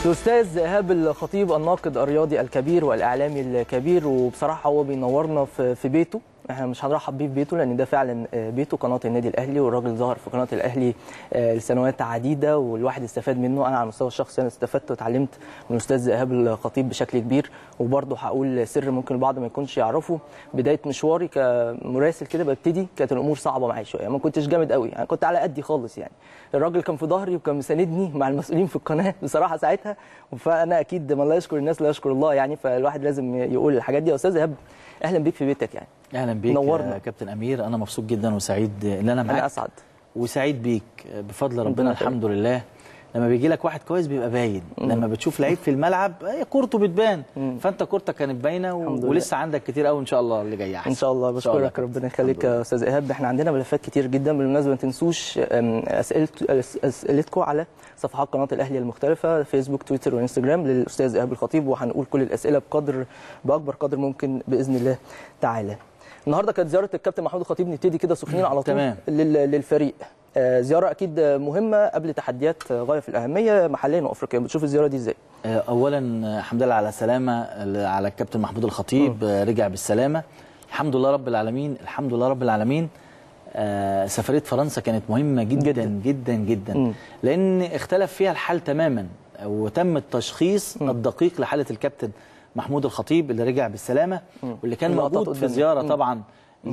الاستاذ ايهاب الخطيب الناقد الرياضي الكبير والاعلامي الكبير وبصراحه هو بينورنا في في بيته احنا مش هنرحب بيه في بيته لان ده فعلا بيته قناه النادي الاهلي والراجل ظهر في قناه الاهلي لسنوات عديده والواحد استفاد منه انا على المستوى الشخصي انا استفدت وتعلمت من الاستاذ ايهاب الخطيب بشكل كبير وبرضه هقول سر ممكن البعض ما يكونش يعرفه بدايه مشواري كمراسل كده ببتدي كانت الامور صعبه معايا شويه ما كنتش جامد قوي يعني كنت على قدي خالص يعني الراجل كان في ظهري وكان مساندني مع المسؤولين في القناه بصراحه ساعتها فانا اكيد من لا يشكر الناس لا يشكر الله يعني فالواحد لازم يقول الحاجات دي يا استاذ ايهاب اهلا بيك في بيتك يعني اهلا بيك نورنا. يا كابتن امير انا مبسوط جدا وسعيد ان انا معاك انا اسعد وسعيد بيك بفضل ربنا ربنا يخليك. الحمد لله لما بيجي لك واحد كويس بيبقى باين لما بتشوف لعيب في الملعب هي كورته بتبان فانت كورتك كانت باينه و... الحمد لله. ولسه عندك كتير قوي ان شاء الله اللي جاي احسن ان شاء الله إن شاء الله بشكرك ربنا يخليك يا استاذ ايهاب احنا عندنا ملفات كتير جدا بالمناسبه ما تنسوش أم، اسئلت أس- اسئلتكم على صفحات قناه الاهلي المختلفه فيسبوك تويتر وانستجرام للاستاذ ايهاب الخطيب وهنقول كل الاسئله بقدر باكبر قدر ممكن باذن الله تعالى النهارده كانت زياره الكابتن محمود الخطيب نبتدي كده سخنين على طول تمام. لل- للفريق آه، زياره اكيد مهمه قبل تحديات غايه في الاهميه محليا وافريقيا بتشوف الزياره دي ازاي آه، اولا آه، الحمد لله على السلامه ال- على الكابتن محمود الخطيب آه، رجع بالسلامه الحمد لله رب العالمين الحمد لله رب العالمين آه، سفريه فرنسا كانت مهمه جدا جداً. جدا جدا, جدا مم. لان اختلف فيها الحال تماما وتم التشخيص الدقيق لحاله الكابتن محمود الخطيب اللي رجع بالسلامه واللي كان اللقطات موجود في قدامنا. زياره مم. طبعا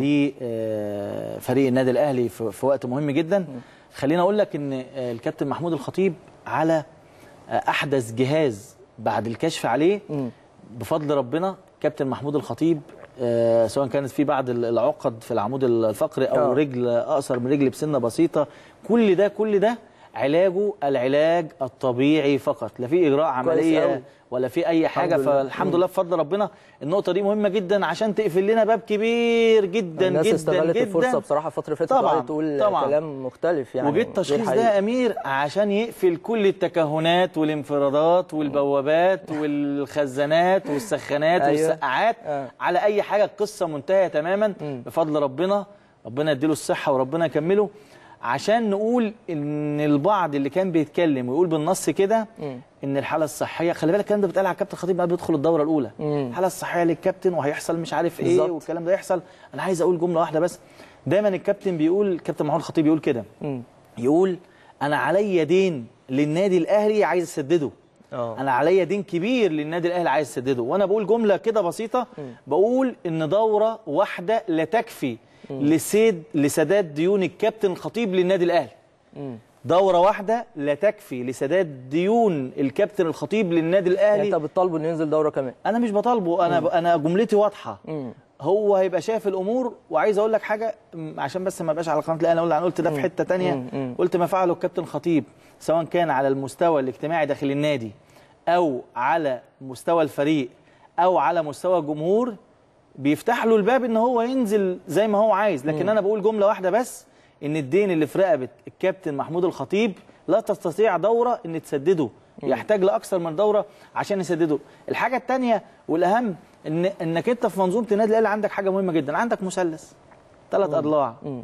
لفريق النادي الاهلي في في وقت مهم جدا خليني اقول لك ان آه، الكابتن محمود الخطيب على آه، احدث جهاز بعد الكشف عليه مم. بفضل ربنا كابتن محمود الخطيب آه، سواء كانت في بعض ال- العقد في العمود الفقري او آه. رجل اقصر من رجل بسنه بسيطه كل ده كل ده علاجه العلاج الطبيعي فقط لا في اجراء أوي. عمليه ولا في اي حاجه الحمد لله. فالحمد مم. لله بفضل ربنا النقطه دي مهمه جدا عشان تقفل لنا باب كبير جدا الناس جدا استغلت جدا الفرصه بصراحه الفتره اللي فاتت طبعاً، وقعدت تقول طبعاً. كلام مختلف يعني وجه غير التشخيص حقيقي. ده يا امير عشان يقفل كل التكهنات والانفرادات والبوابات والخزانات والسخانات أيوة. والسقعات آه. على اي حاجه القصه منتهيه تماما مم. بفضل ربنا ربنا يديله الصحه وربنا يكمله عشان نقول ان البعض اللي كان بيتكلم ويقول بالنص كده مم. ان الحاله الصحيه خلي بالك الكلام ده بيتقال على الكابتن خطيب قبل يدخل الدوره الاولى مم. الحاله الصحيه للكابتن وهيحصل مش عارف ايه بالظبط. والكلام ده يحصل انا عايز اقول جمله واحده بس دايما الكابتن بيقول الكابتن محمود الخطيب بيقول كده مم. يقول انا عليا دين للنادي الاهلي عايز اسدده اه انا عليا دين كبير للنادي الاهلي عايز اسدده وانا بقول جمله كده بسيطه بقول ان دوره واحده لا تكفي لسيد لسداد ديون الكابتن الخطيب للنادي الاهلي مم. دوره واحده لا تكفي لسداد ديون الكابتن الخطيب للنادي يعني الاهلي انت بتطالبه انه ينزل دوره كمان انا مش بطالبه انا ب... انا جملتي واضحه مم. هو هيبقى شايف الامور وعايز اقول لك حاجه م، عشان بس ما ابقاش على قناه الاهلي اقول انا قلت ده في حته تانية مم. مم. قلت ما فعله الكابتن خطيب سواء كان على المستوى الاجتماعي داخل النادي او على مستوى الفريق او على مستوى الجمهور بيفتح له الباب ان هو ينزل زي ما هو عايز لكن انا بقول جمله واحده بس ان الدين اللي في رقبه الكابتن محمود الخطيب لا تستطيع دوره ان تسدده يحتاج لاكثر من دوره عشان يسدده الحاجه الثانيه والاهم ان انك انت في منظومه النادي الاهلي عندك حاجه مهمه جدا عندك مثلث ثلاث اضلاع مم.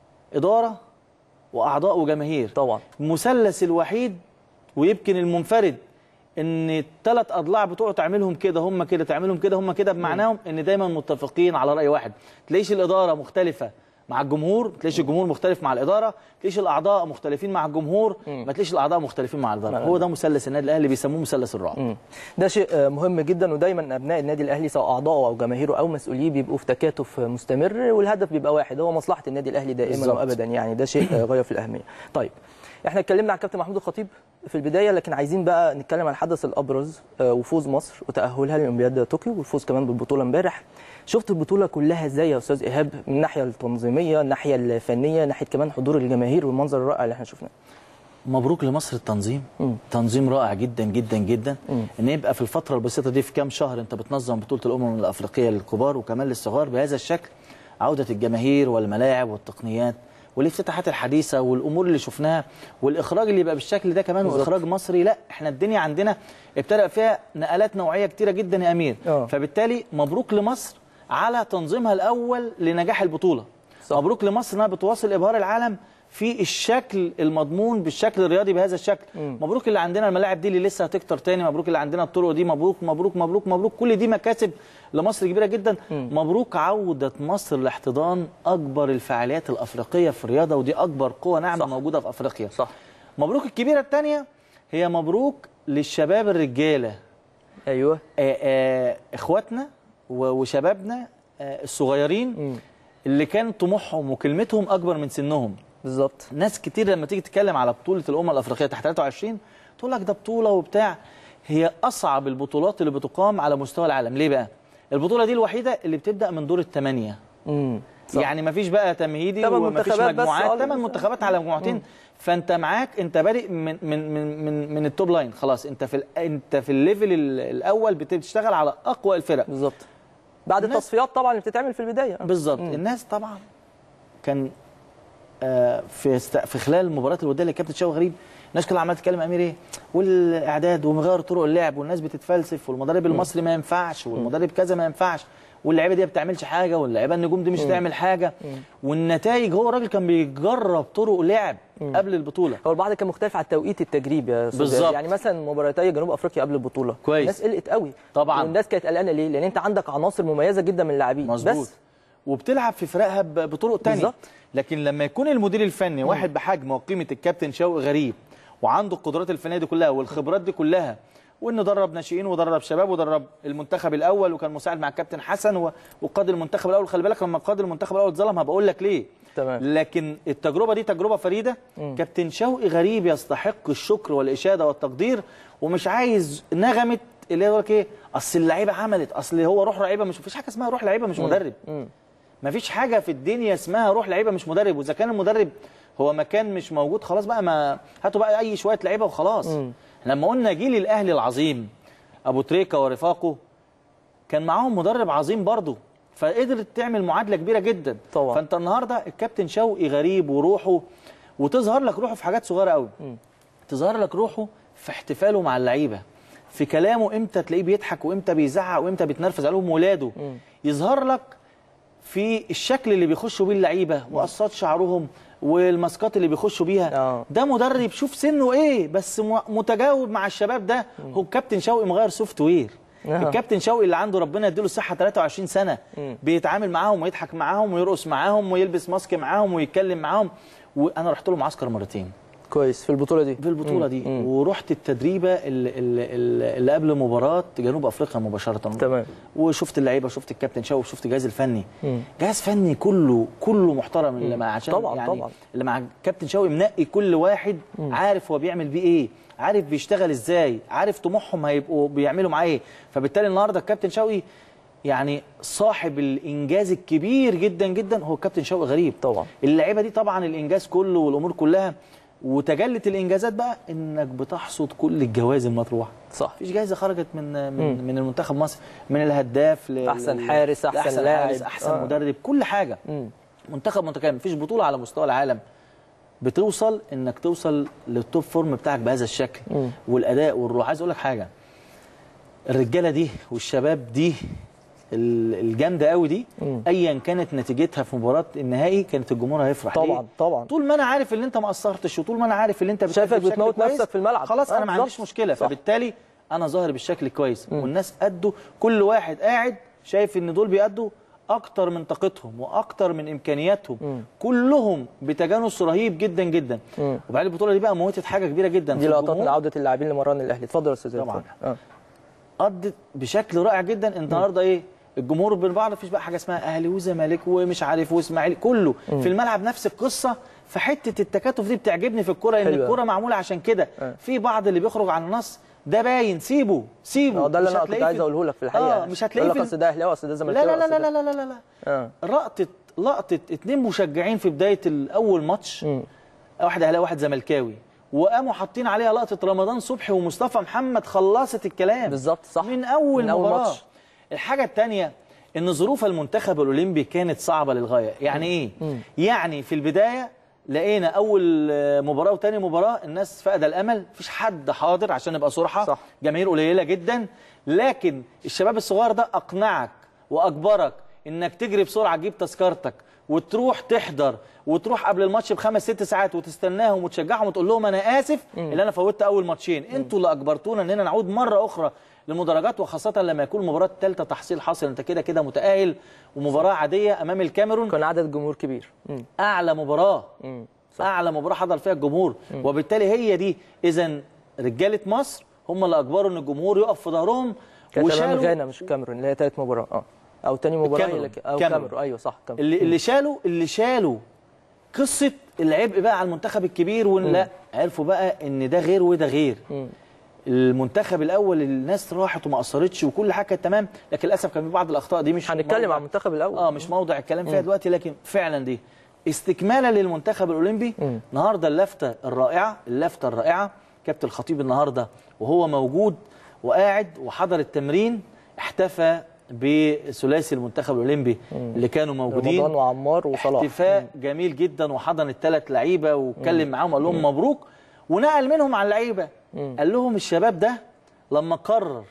اداره واعضاء وجماهير طبعا المثلث الوحيد ويمكن المنفرد ان الثلاث اضلاع بتوعه تعملهم كده هم كده تعملهم كده هم كده بمعناهم ان دايما متفقين على راي واحد تلاقيش الاداره مختلفه مع الجمهور ما تلاقيش الجمهور مختلف مع الاداره ما تلاقيش الاعضاء مختلفين مع الجمهور ما تلاقيش الاعضاء مختلفين مع الاداره هو ده مثلث النادي الاهلي بيسموه مثلث الرعب مم. ده شيء آه، مهم جدا ودايما ابناء النادي الاهلي سواء اعضائه او جماهيره او مسؤوليه بيبقوا في تكاتف مستمر والهدف بيبقى واحد هو مصلحه النادي الاهلي دائما بالظبط. وابدا يعني ده شيء آه، غايه في الاهميه طيب احنا اتكلمنا عن كابتن محمود الخطيب في البدايه لكن عايزين بقى نتكلم عن الحدث الابرز آه، وفوز مصر وتاهلها لاولمبياد طوكيو والفوز كمان بالبطوله امبارح شفت البطوله كلها ازاي يا استاذ ايهاب من الناحيه التنظيميه الناحيه الفنيه ناحيه كمان حضور الجماهير والمنظر الرائع اللي احنا شفناه مبروك لمصر التنظيم مم. تنظيم رائع جدا جدا جدا مم. ان يبقى في الفتره البسيطه دي في كام شهر انت بتنظم بطوله الامم الافريقيه للكبار وكمان للصغار بهذا الشكل عوده الجماهير والملاعب والتقنيات والافتتاحات الحديثه والامور اللي شفناها والاخراج اللي يبقى بالشكل ده كمان بالظبط. واخراج مصري لا احنا الدنيا عندنا ابتدى فيها نقلات نوعيه كتيره جدا يا امير آه. فبالتالي مبروك لمصر على تنظيمها الاول لنجاح البطوله صح. مبروك لمصر انها بتواصل ابهار العالم في الشكل المضمون بالشكل الرياضي بهذا الشكل مبروك اللي عندنا الملاعب دي اللي لسه هتكتر تاني مبروك اللي عندنا الطرق دي مبروك مبروك مبروك مبروك كل دي مكاسب لمصر كبيره جدا مبروك عوده مصر لاحتضان اكبر الفعاليات الافريقيه في الرياضه ودي اكبر قوه ناعمه صح. موجوده في افريقيا صح مبروك الكبيره الثانيه هي مبروك للشباب الرجاله ايوه آه، آه، اخواتنا و- وشبابنا آه، الصغيرين اللي كان طموحهم وكلمتهم اكبر من سنهم بالظبط ناس كتير لما تيجي تتكلم على بطوله الامم الافريقيه تحت 23 تقول لك ده بطوله وبتاع هي اصعب البطولات اللي بتقام على مستوى العالم ليه بقى البطوله دي الوحيده اللي بتبدا من دور الثمانيه امم صح. يعني مفيش بقى تمهيدي تمن ومفيش منتخبات بس، مجموعات آه، ثمان لسه. منتخبات على مجموعتين فانت معاك انت بادئ من من من من, من التوب لاين خلاص انت في ال- انت في الليفل ال- الاول بتشتغل على اقوى الفرق بالظبط بعد الناس- التصفيات طبعا اللي بتتعمل في البدايه بالظبط الناس طبعا كان آه، في است... في خلال المباريات الوديه اللي كابتن شوقي غريب الناس كلها عماله تتكلم امير ايه والاعداد ومغير طرق اللعب والناس بتتفلسف والمدرب المصري ما ينفعش والمدرب كذا ما ينفعش واللعيبه دي ما بتعملش حاجه واللعيبه النجوم دي مش هتعمل حاجه والنتائج هو الراجل كان بيجرب طرق لعب قبل البطوله هو البعض كان مختلف على التوقيت التجريبي يا استاذ بالظبط. يعني مثلا مباراتي جنوب افريقيا قبل البطوله كويس. الناس قلقت قوي طبعاً. والناس كانت قلقانه ليه لان انت عندك عناصر مميزه جدا من اللاعبين مظبوط بس وبتلعب في فرقها ب- بطرق تانية بالظبط. لكن لما يكون المدير الفني واحد بحجم وقيمه الكابتن شوقي غريب وعنده القدرات الفنيه دي كلها والخبرات دي كلها وانه درب ناشئين ودرب شباب ودرب المنتخب الاول وكان مساعد مع الكابتن حسن و- وقاد المنتخب الاول خلي بالك لما قاد المنتخب الاول اتظلم هبقول لك ليه تمام. لكن التجربه دي تجربه فريده كابتن شوقي غريب يستحق الشكر والاشاده والتقدير ومش عايز نغمه اللي يقول لك ايه اصل اللعيبه عملت اصل هو روح لعيبه مش مفيش حاجه اسمها روح لعيبه مش مدرب مفيش حاجه في الدنيا اسمها روح لعيبه مش مدرب واذا كان المدرب هو مكان مش موجود خلاص بقى ما هاتوا بقى اي شويه لعيبه وخلاص لما قلنا جيل الاهلي العظيم ابو تريكه ورفاقه كان معاهم مدرب عظيم برضه فقدرت تعمل معادله كبيره جدا طبعا. فانت النهارده الكابتن شوقي غريب وروحه وتظهر لك روحه في حاجات صغيره قوي تظهر لك روحه في احتفاله مع اللعيبه في كلامه امتى تلاقيه بيضحك وامتى بيزعق وامتى بيتنرفز عليهم ولاده يظهر لك في الشكل اللي بيخشوا بيه اللعيبه وقصات شعرهم والماسكات اللي بيخشوا بيها آه. ده مدرب شوف سنه ايه بس م- متجاوب مع الشباب ده هو الكابتن شوقي مغير سوفت وير آه. الكابتن شوقي اللي عنده ربنا يديله الصحه 23 سنه بيتعامل معاهم ويضحك معاهم ويرقص معاهم ويلبس ماسك معاهم ويتكلم معاهم وانا رحت له معسكر مرتين كويس في البطوله دي في البطوله دي ورحت التدريبه اللي, اللي, اللي قبل مباراه جنوب افريقيا مباشره تمام. وشفت اللعيبه وشفت الكابتن شوقي وشفت الجهاز الفني جهاز فني كله كله محترم اللي مع عشان طبعاً، يعني طبعاً. اللي مع الكابتن شوقي منقي كل واحد عارف هو بيعمل بيه ايه عارف بيشتغل ازاي عارف طموحهم هيبقوا بيعملوا معاه ايه فبالتالي النهارده الكابتن شوقي يعني صاحب الانجاز الكبير جدا جدا هو الكابتن شوقي غريب طبعاً. اللعيبه دي طبعا الانجاز كله والامور كلها وتجلت الانجازات بقى انك بتحصد كل الجوائز المطروحه صح مفيش جايزه خرجت من من من المنتخب مصر من الهداف ل- أحسن ل- حارس، أحسن لأحسن لاعب. حارس احسن آه. مدرب كل حاجه منتخب متكامل مفيش بطوله على مستوى العالم بتوصل انك توصل للتوب فورم بتاعك بهذا الشكل والاداء والروح عايز اقول لك حاجه الرجاله دي والشباب دي ال- الجامده قوي دي ايا كانت نتيجتها في مباراه النهائي كانت الجمهور هيفرح طبعاً، ليه؟ طبعاً. طول ما انا عارف ان انت ما قصرتش وطول ما انا عارف ان انت بتأدي شايفك بشكل بتموت كويس، نفسك في الملعب. خلاص آه، انا ما عنديش بالظبط. مشكله صح. فبالتالي انا ظاهر بالشكل كويس والناس ادوا كل واحد قاعد شايف ان دول بيأدوا اكتر من طاقتهم واكتر من امكانياتهم كلهم بتجانس رهيب جدا جدا وبعدين البطوله دي بقى موتت حاجه كبيره جدا دي في لقطات من الجمهور. عوده اللاعبين لمران الاهلي اتفضل يا استاذ طبعاً. اتفضل. اه قضت بشكل رائع جدا انت النهارده ايه الجمهور بين بعض مفيش بقى حاجه اسمها اهلي وزمالك ومش عارف واسماعيلي كله في الملعب نفس القصه فحته التكاتف دي بتعجبني في الكوره ان حلوة. الكوره معموله عشان كده آه. في بعض اللي بيخرج عن النص ده باين سيبه سيبه اه ده اللي مش انا كنت هتلاقيه عايز في- اقوله لك في الحقيقه اه مش هتلاقيه يقول في لك اصل ده اهلاوي اصل ده لا زملكاوي لا لا أصل لا ده- لا لا لا لا اه لقطه لقطه اتنين مشجعين في بدايه الاول ماتش واحد اهلاوي واحد زملكاوي وقاموا حاطين عليها لقطه رمضان صبحي ومصطفى محمد خلصت الكلام بالظبط صح من اول من أول مباراه ماتش. الحاجه الثانيه ان ظروف المنتخب الاولمبي كانت صعبه للغايه يعني ايه يعني في البدايه لقينا اول آه، مباراه وتاني مباراه الناس فاقده الامل مفيش حد حاضر عشان نبقى صراحه صح. جماهير قليله جدا لكن الشباب الصغير ده اقنعك واجبرك انك تجري بسرعه تجيب تذكرتك وتروح تحضر وتروح قبل الماتش بخمس ست ساعات وتستناهم وتشجعهم وتقول لهم انا اسف اللي انا فوتت اول ماتشين انتوا اللي اجبرتونا اننا نعود مره اخرى للمدرجات وخاصه لما يكون المباراه الثالثه تحصيل حاصل انت كده كده متاهل ومباراه عاديه امام الكاميرون كان عدد جمهور كبير مم. اعلى مباراه مم. صح. اعلى مباراه حضر فيها الجمهور وبالتالي هي دي اذا رجاله مصر هم اللي اجبروا ان الجمهور يقف في ظهرهم كانت امام غانا مش الكاميرون اللي هي ثالث مباراه اه او تاني مباراه هي الكاميرون. اللي ك- او الكاميرون. كاميرون ايوه صح كاميرون اللي اللي شالوا اللي شالوا قصه العبء بقى على المنتخب الكبير وان لا عرفوا بقى ان ده غير وده غير مم. المنتخب الاول الناس راحت وما قصرتش وكل حاجه كانت تمام لكن للاسف كان في بعض الاخطاء دي مش هنتكلم موضوع- عن المنتخب الاول اه مش موضع الكلام فيها دلوقتي لكن فعلا دي استكمالا للمنتخب الاولمبي مم. النهارده اللفته الرائعه اللفته الرائعه كابتن الخطيب النهارده وهو موجود وقاعد وحضر التمرين احتفى بثلاثي المنتخب الاولمبي اللي كانوا موجودين رمضان وعمار وصلاح احتفاء جميل جدا وحضن الثلاث لعيبه واتكلم معاهم قال لهم مبروك ونقل منهم على اللعيبه قال لهم الشباب ده لما قرر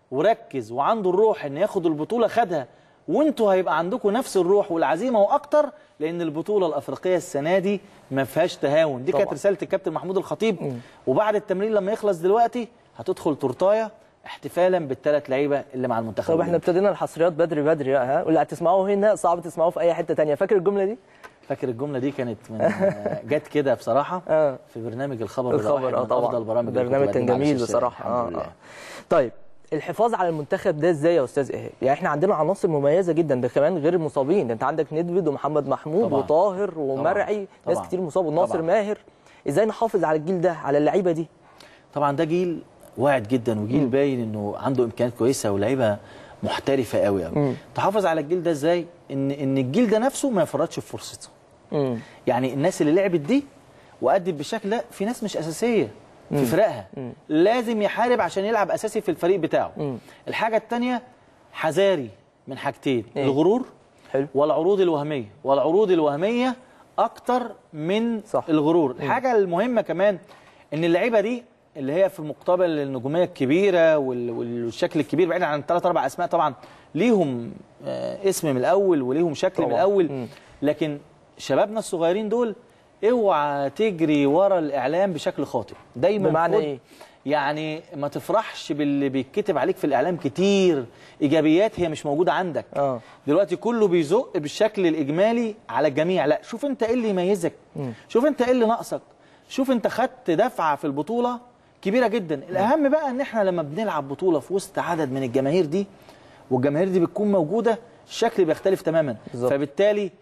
وركز وعنده الروح ان ياخد البطوله خدها وانتوا هيبقى عندكم نفس الروح والعزيمه واكتر لان البطوله الافريقيه السنه دي ما فيهاش تهاون دي كانت طبعا. رساله الكابتن محمود الخطيب وبعد التمرين لما يخلص دلوقتي هتدخل تورتايه احتفالا بالثلاث لعيبه اللي مع المنتخب طب احنا ابتدينا الحصريات بدري بدري ها واللي هتسمعوه هنا صعب تسمعوه في اي حته تانية فاكر الجمله دي فاكر الجمله دي كانت من جت كده بصراحه اه في برنامج الخبر وده واحد الخبر اه من طبعا افضل برامج اللي كنت برنامج كان بقدمها على جميل الشاشة. بصراحه الحمد اه لله. اه طيب الحفاظ على المنتخب ده ازاي يا استاذ ايهاب؟ يعني احنا عندنا عناصر مميزه جدا ده كمان غير المصابين ده انت عندك ندفد ومحمد محمود طبعاً. وطاهر ومرعي ناس طبعاً. كتير مصاب وناصر طبعاً. ماهر ازاي نحافظ على الجيل ده على اللعيبه دي؟ طبعا ده جيل واعد جدا وجيل باين انه عنده امكانيات كويسه ولعيبه محترفه قوي قوي تحافظ على الجيل ده ازاي ان ان الجيل ده نفسه ما يفرطش في فرصته امم يعني الناس اللي لعبت دي وأدت بالشكل ده في ناس مش اساسيه في فرقها لازم يحارب عشان يلعب اساسي في الفريق بتاعه الحاجه الثانيه حذاري من حاجتين إيه؟ الغرور حلو والعروض الوهميه والعروض الوهميه اكتر من صح. الغرور الحاجه المهمه كمان ان اللعيبه دي اللي هي في مقابل النجوميه الكبيره وال- والشكل الكبير بعيدا عن ثلاث اربع اسماء طبعا ليهم آه، اسم من الاول وليهم شكل من طبعاً. الاول مم. لكن شبابنا الصغيرين دول اوعى تجري ورا الاعلام بشكل خاطئ دايما بمعنى خد- إيه؟ يعني ما تفرحش باللي بيتكتب عليك في الاعلام كتير ايجابيات هي مش موجوده عندك اه دلوقتي كله بيزق بالشكل الاجمالي على الجميع لا شوف انت ايه اللي يميزك شوف انت ايه اللي ناقصك شوف انت خدت دفعه في البطوله كبيره جدا الاهم بقى ان احنا لما بنلعب بطوله في وسط عدد من الجماهير دي والجماهير دي بتكون موجوده الشكل بيختلف تماما بالظبط. فبالتالي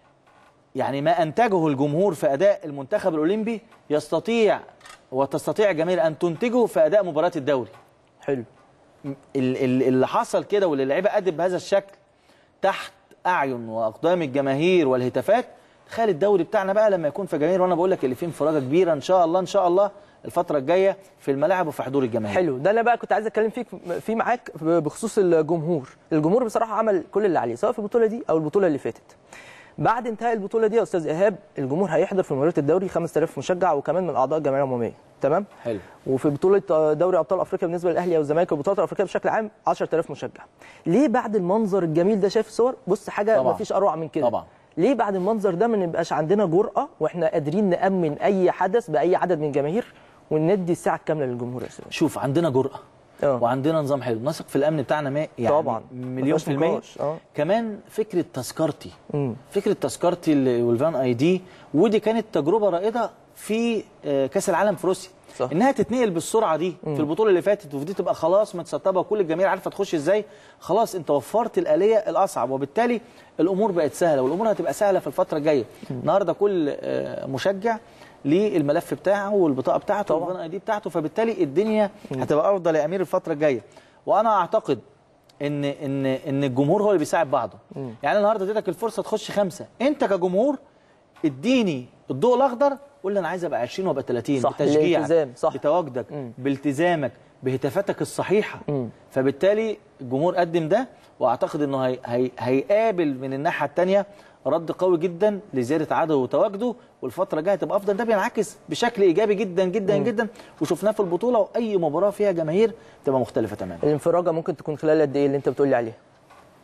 يعني ما انتجه الجمهور في اداء المنتخب الاولمبي يستطيع وتستطيع الجماهير ان تنتجه في اداء مباراه الدوري حلو ال- ال- اللي حصل كده واللي اللعيبه ادت بهذا الشكل تحت اعين واقدام الجماهير والهتافات تخيل الدوري بتاعنا بقى لما يكون في جماهير وانا بقول لك اللي فيه انفراجه كبيره ان شاء الله ان شاء الله الفتره الجايه في الملاعب وفي حضور الجماهير حلو ده انا بقى كنت عايز اتكلم فيك فيه معاك بخصوص الجمهور الجمهور بصراحه عمل كل اللي عليه سواء في البطوله دي او البطوله اللي فاتت بعد انتهاء البطوله دي يا استاذ ايهاب الجمهور هيحضر في مباراه الدوري 5000 مشجع وكمان من اعضاء الجمعيه العموميه تمام حلو وفي بطوله دوري ابطال افريقيا بالنسبه للاهلي او الزمالك والبطولات الافريقيه بشكل عام 10000 مشجع ليه بعد المنظر الجميل ده شايف الصور بص حاجه طبعاً. ما فيش اروع من كده طبعاً. ليه بعد المنظر ده ما نبقاش عندنا جرأه واحنا قادرين نامن اي حدث باي عدد من الجماهير وندي الساعه الكامله للجمهور يا استاذ شوف عندنا جرأة اه. وعندنا نظام حلو نثق في الامن بتاعنا ما يعني طبعاً. مليون مفيهاش في المية نقاش. اه. كمان فكرة تذكرتي مم. فكرة تذكرتي ال- والفان اي دي ودي كانت تجربة رائدة في آه، كأس العالم في روسيا صح. انها تتنقل بالسرعة دي في البطولة اللي فاتت وفي دي تبقى خلاص متسطبة وكل الجماهير عارفة تخش ازاي خلاص انت وفرت الآلية الأصعب وبالتالي الأمور بقت سهلة والأمور هتبقى سهلة في الفترة الجاية النهاردة كل آه، مشجع ليه الملف بتاعه والبطاقة بتاعته والفان اي دي بتاعته فبالتالي الدنيا هتبقى أفضل يا أمير الفترة الجاية وأنا أعتقد ان ان ان الجمهور هو اللي بيساعد بعضه يعني النهارده اديتك الفرصه تخش خمسه انت كجمهور اديني الضوء الاخضر قول لي انا عايز ابقى 20 وابقى 30 صح، بتشجيعك الالتزام، صح. بتواجدك بالتزامك بهتافاتك الصحيحه فبالتالي الجمهور قدم ده واعتقد انه هي هي هيقابل من الناحيه الثانيه رد قوي جدا لزياده عدده وتواجده والفتره الجايه هتبقى افضل ده بينعكس بشكل ايجابي جدا جدا جدا وشفناه في البطوله واي مباراه فيها جماهير تبقى مختلفه تماما الانفراجه ممكن تكون خلال قد ايه اللي انت بتقول لي عليها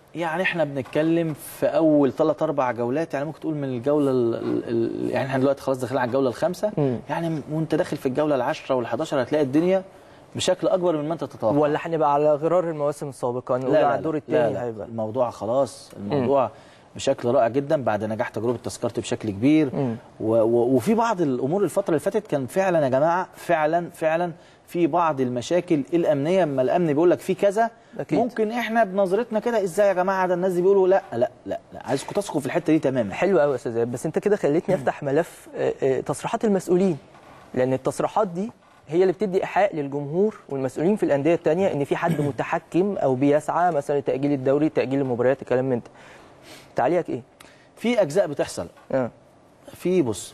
يعني احنا بنتكلم في اول ثلاث اربع جولات يعني ممكن تقول من الجوله ال ال يعني احنا دلوقتي خلاص داخلين على الجوله الخامسه مم. يعني وانت داخل في الجوله العاشره وال11 هتلاقي الدنيا بشكل اكبر من ما انت تتوقع ولا هنبقى على غرار المواسم السابقه نقول على الدور لا الثاني لا هيبقى الموضوع خلاص الموضوع بشكل رائع جدا بعد نجاح تجربه تذكرتي بشكل كبير مم. و و وفي بعض الامور الفتره اللي فاتت كان فعلا يا جماعه فعلا فعلا في بعض المشاكل الامنيه اما الامن بيقول لك في كذا أكيد. ممكن احنا بنظرتنا كده ازاي يا جماعه ده الناس دي بيقولوا لا لا لا, لا. عايزكم تثقوا في الحته دي تماما حلو قوي يا استاذ زياد، بس انت كده خليتني افتح ملف آه، آه، تصريحات المسؤولين لان التصريحات دي هي اللي بتدي ايحاء للجمهور والمسؤولين في الانديه الثانيه ان في حد متحكم او بيسعى مثلا لتاجيل الدوري تاجيل المباريات الكلام من ده تعليقك ايه في اجزاء بتحصل اه في بص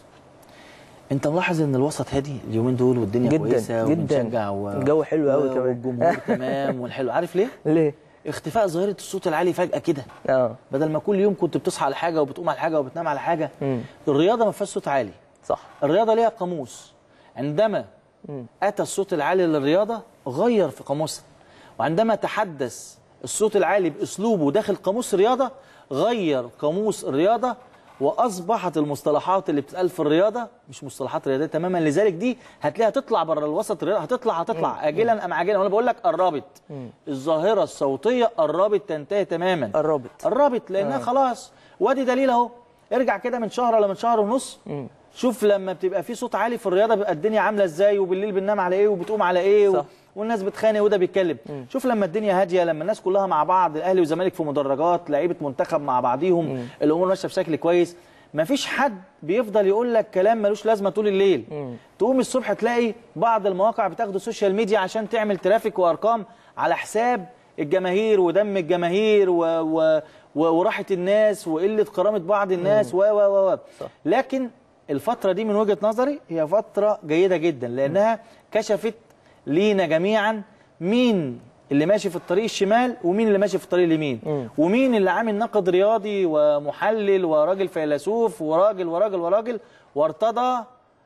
انت ملاحظ ان الوسط هادي اليومين دول والدنيا جداً، كويسه جداً. وبنشجع و... الجو حلو قوي و- كمان. والجمهور تمام والحلو عارف ليه ليه اختفاء ظاهره الصوت العالي فجاه كده اه بدل ما كل يوم كنت بتصحى على حاجه وبتقوم على حاجه وبتنام على حاجه مم. الرياضه ما فيهاش صوت عالي صح الرياضه ليها قاموس عندما مم. اتى الصوت العالي للرياضه غير في قاموسها وعندما تحدث الصوت العالي باسلوبه داخل قاموس الرياضه غير قاموس الرياضه واصبحت المصطلحات اللي بتتقال في الرياضه مش مصطلحات رياضيه تماما لذلك دي هتلاقيها تطلع بره الوسط الرياضه هتطلع هتطلع اجلا ام عاجلا وانا بقول لك قربت الظاهره الصوتيه قربت تنتهي تماما قربت قربت لانها آه. خلاص وادي دليل اهو ارجع كده من شهر ولا من شهر ونص مم. شوف لما بتبقى في صوت عالي في الرياضه بيبقى الدنيا عامله ازاي وبالليل بننام على ايه وبتقوم على ايه و... صح. والناس بتخانق وده بيتكلم شوف لما الدنيا هاديه لما الناس كلها مع بعض الاهلي والزمالك في مدرجات لعيبه منتخب مع بعضيهم الامور ماشيه بشكل كويس مفيش حد بيفضل يقول لك كلام ملوش لازمه طول الليل تقوم الصبح تلاقي بعض المواقع بتاخد السوشيال ميديا عشان تعمل ترافيك وارقام على حساب الجماهير ودم الجماهير و... و... و... وراحه الناس وقله كرامه بعض الناس و و و و. صح. لكن الفتره دي من وجهه نظري هي فتره جيده جدا لانها كشفت لينا جميعا مين اللي ماشي في الطريق الشمال ومين اللي ماشي في الطريق اليمين مم. ومين اللي عامل ناقد رياضي ومحلل وراجل فيلسوف وراجل وراجل وراجل وارتضى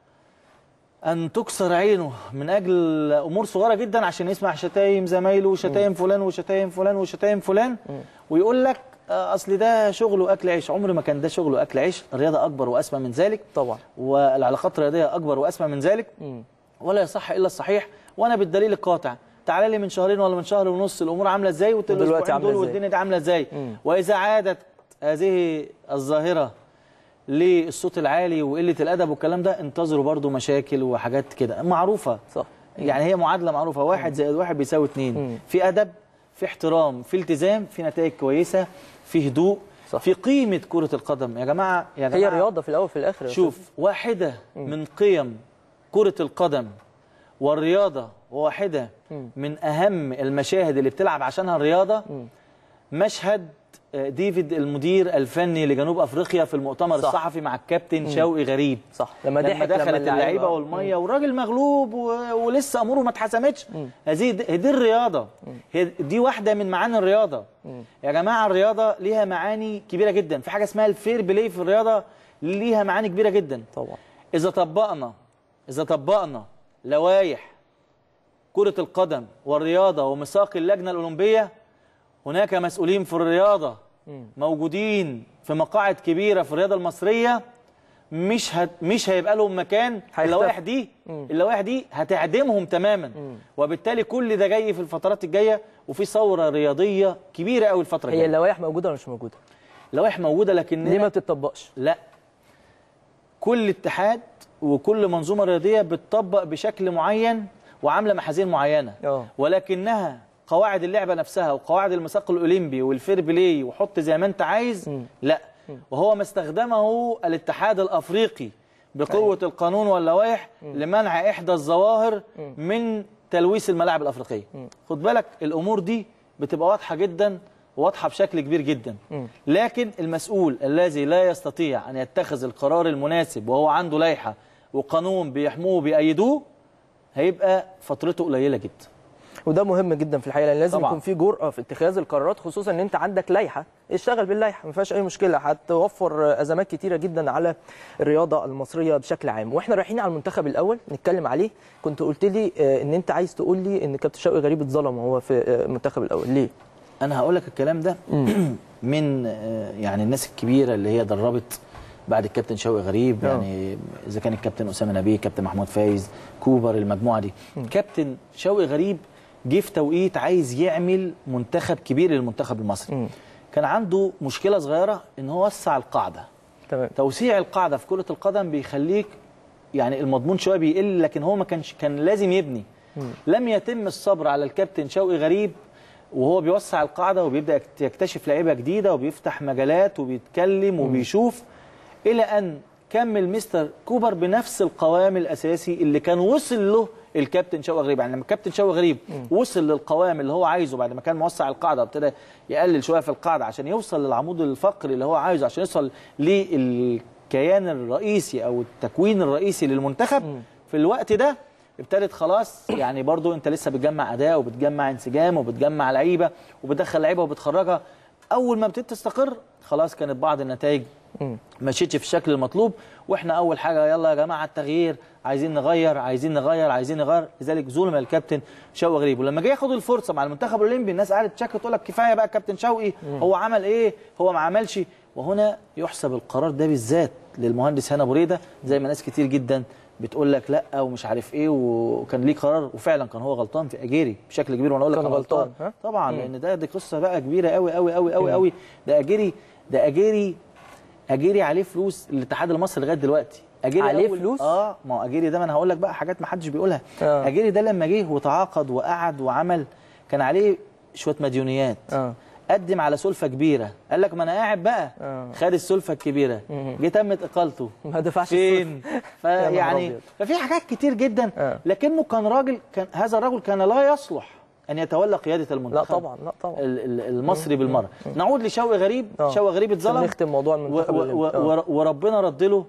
ان تكسر عينه من اجل امور صغيره جدا عشان يسمع شتايم زمايله وشتايم فلان وشتايم فلان وشتايم فلان ويقول لك آه، اصل ده شغل واكل عيش عمر ما كان ده شغل واكل عيش الرياضه اكبر واسمى من ذلك طبعا والعلاقات الرياضيه اكبر واسمى من ذلك مم. ولا يصح الا الصحيح وانا بالدليل القاطع تعالى لي من شهرين ولا من شهر ونص الامور عامله ازاي وت- ودلوقتي الأسبوعين عاملة دول إزاي؟ والدنيا دي عامله ازاي مم. واذا عادت هذه الظاهره للصوت العالي وقله الادب والكلام ده انتظروا برضو مشاكل وحاجات كده معروفه صح يعني هي معادله معروفه واحد زائد واحد بيساوي مم. اتنين في ادب في احترام في التزام في نتائج كويسه في هدوء صح. في قيمه كره القدم يا جماعه يا جماعه هي رياضه في الاول وفي الاخر يا شوف واحدة من قيم كرة القدم والرياضة وواحدة مم. من أهم المشاهد اللي بتلعب عشانها الرياضة مم. مشهد آه، ديفيد المدير الفني لجنوب أفريقيا في المؤتمر صح. الصحفي مع الكابتن شوقي غريب صح لما لما ضحك دخلت اللعيبه مم. والميه والراجل مغلوب و... ولسه اموره ما اتحسمتش هذه دي, دي الرياضه هي دي واحده من معاني الرياضه يا جماعه الرياضه ليها معاني كبيره جدا في حاجه اسمها الفير بلاي في الرياضه ليها معاني كبيره جدا طبعا اذا طبقنا اذا طبقنا لوائح كره القدم والرياضه وميثاق اللجنه الاولمبيه هناك مسؤولين في الرياضه موجودين في مقاعد كبيره في الرياضه المصريه مش هت مش هيبقى لهم مكان هيختفوا. اللوائح دي اللوائح دي هتعدمهم تماما وبالتالي كل ده جاي في الفترات الجايه وفي ثوره رياضيه كبيره قوي الفتره هي الجايه اللوائح موجوده ولا مش موجوده اللوائح موجوده لكن ليه ما بتطبقش لا كل اتحاد وكل منظومه رياضيه بتطبق بشكل معين وعامله محاذير معينه اه. ولكنها قواعد اللعبه نفسها وقواعد الميثاق الاولمبي والفير بلاي وحط زي ما انت عايز لا وهو ما استخدمه الاتحاد الافريقي بقوه القانون واللوائح لمنع احدى الظواهر من تلويث الملاعب الافريقيه خد بالك الامور دي بتبقى واضحه جدا واضحه بشكل كبير جدا لكن المسؤول الذي لا يستطيع ان يتخذ القرار المناسب وهو عنده لائحه وقانون بيحموه وبيأيدوه هيبقى فترته قليله جدا وده مهم جدا في الحقيقه لان لازم طبعاً. يكون في جرأه في اتخاذ القرارات خصوصا ان انت عندك لائحه اشتغل باللائحه ما فيهاش اي مشكله هتوفر ازمات كتيره جدا على الرياضه المصريه بشكل عام واحنا رايحين على المنتخب الاول نتكلم عليه كنت قلت لي آه، ان انت عايز تقول لي ان كابتن شوقي غريب اتظلم وهو في آه، المنتخب الاول ليه انا هقول لك الكلام ده من آه، يعني الناس الكبيره اللي هي دربت بعد الكابتن شوقي غريب آه. يعني اذا كان الكابتن اسامه نبيه كابتن محمود فايز كوبر المجموعه دي كابتن شوقي غريب جه في توقيت عايز يعمل منتخب كبير للمنتخب المصري مم. كان عنده مشكله صغيره ان هو وسع القاعده تمام توسيع القاعده في كره القدم بيخليك يعني المضمون شويه بيقل لكن هو ما كانش كان لازم يبني لم يتم الصبر على الكابتن شوقي غريب وهو بيوسع القاعده وبيبدا يكتشف لعيبه جديده وبيفتح مجالات وبيتكلم وبيشوف الى ان كمل مستر كوبر بنفس القوام الاساسي اللي كان وصل له الكابتن شوقي غريب يعني لما الكابتن شوقي غريب وصل للقوام اللي هو عايزه بعد ما كان موسع القاعده وابتدى يقلل شويه في القاعده عشان يوصل للعمود الفقري اللي هو عايزه عشان يوصل للكيان الرئيسي او التكوين الرئيسي للمنتخب في الوقت ده ابتدت خلاص يعني برضو انت لسه بتجمع اداء وبتجمع انسجام وبتجمع لعيبه وبتدخل لعيبه وبتخرجها اول ما ابتدت تستقر خلاص كانت بعض النتائج ما مشيتش في الشكل المطلوب واحنا اول حاجه يلا يا جماعه التغيير عايزين نغير عايزين نغير عايزين نغير لذلك ظلم الكابتن شوقي غريب ولما جه ياخد الفرصه مع المنتخب الاولمبي الناس قعدت تشكل تقول لك كفايه بقى كابتن شوقي هو عمل ايه هو ما عملش وهنا يحسب القرار ده بالذات للمهندس هنا بريده زي ما ناس كتير جدا بتقول لك لا ومش عارف ايه وكان ليه قرار وفعلا كان هو غلطان في اجيري بشكل كبير وانا اقول لك كان أنا غلطان، ها؟ طبعا لان ده دي قصه بقى كبيره قوي قوي قوي قوي قوي ده اجيري ده اجيري اجيري عليه فلوس الاتحاد المصري لغايه دلوقتي اجيري عليه أول- فلوس؟ اه ما هو اجيري ده ما انا هقول لك بقى حاجات ما حدش بيقولها آه. اجيري ده لما جه وتعاقد وقعد وعمل كان عليه شويه مديونيات اه قدم على سلفه كبيره قال لك ما انا قاعد بقى آه. خد السلفه الكبيره جه تمت اقالته ما دفعش فين نهار فيعني أبيض. ففي حاجات كتير جدا آه. لكنه كان راجل كان هذا الرجل كان لا يصلح ان يتولى قياده لا المنتخب طبعا لا طبعا ال- ال- المصري بالمره نعود لشوقي غريب آه. شوقي غريب عشان اتظلم نختم موضوع و- المنتخب و- الأولمبي. و- آه. ور- وربنا رد له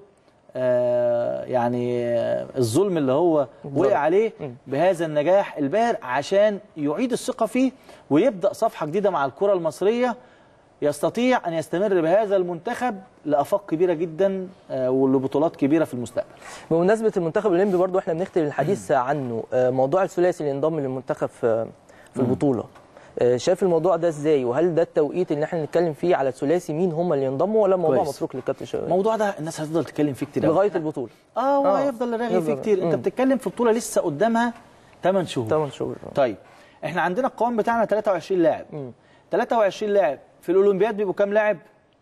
آه يعني آه، الظلم اللي هو وقع عليه بهذا النجاح الباهر عشان يعيد الثقه فيه ويبدا صفحه جديده مع الكره المصريه يستطيع ان يستمر بهذا المنتخب لافاق كبيره جدا آه، ولبطولات كبيره في المستقبل بمناسبه المنتخب الاولمبي برضو احنا بنختم الحديث عنه آه، موضوع الثلاثي اللي انضم للمنتخب في في البطوله آه، شايف الموضوع ده ازاي وهل ده التوقيت اللي احنا نتكلم فيه على الثلاثي مين هم اللي ينضموا ولا الموضوع كويس. متروك للكابتن شوقي الموضوع ده الناس هتفضل تتكلم فيه كتير أوي. لغايه البطوله اه هو آه. هيفضل راغي فيه يفضل- كتير انت مم. بتتكلم في بطوله لسه قدامها 8 شهور 8 شهور آه. طيب احنا عندنا القوام بتاعنا 23 لاعب 23 لاعب في الاولمبياد بيبقوا كام لاعب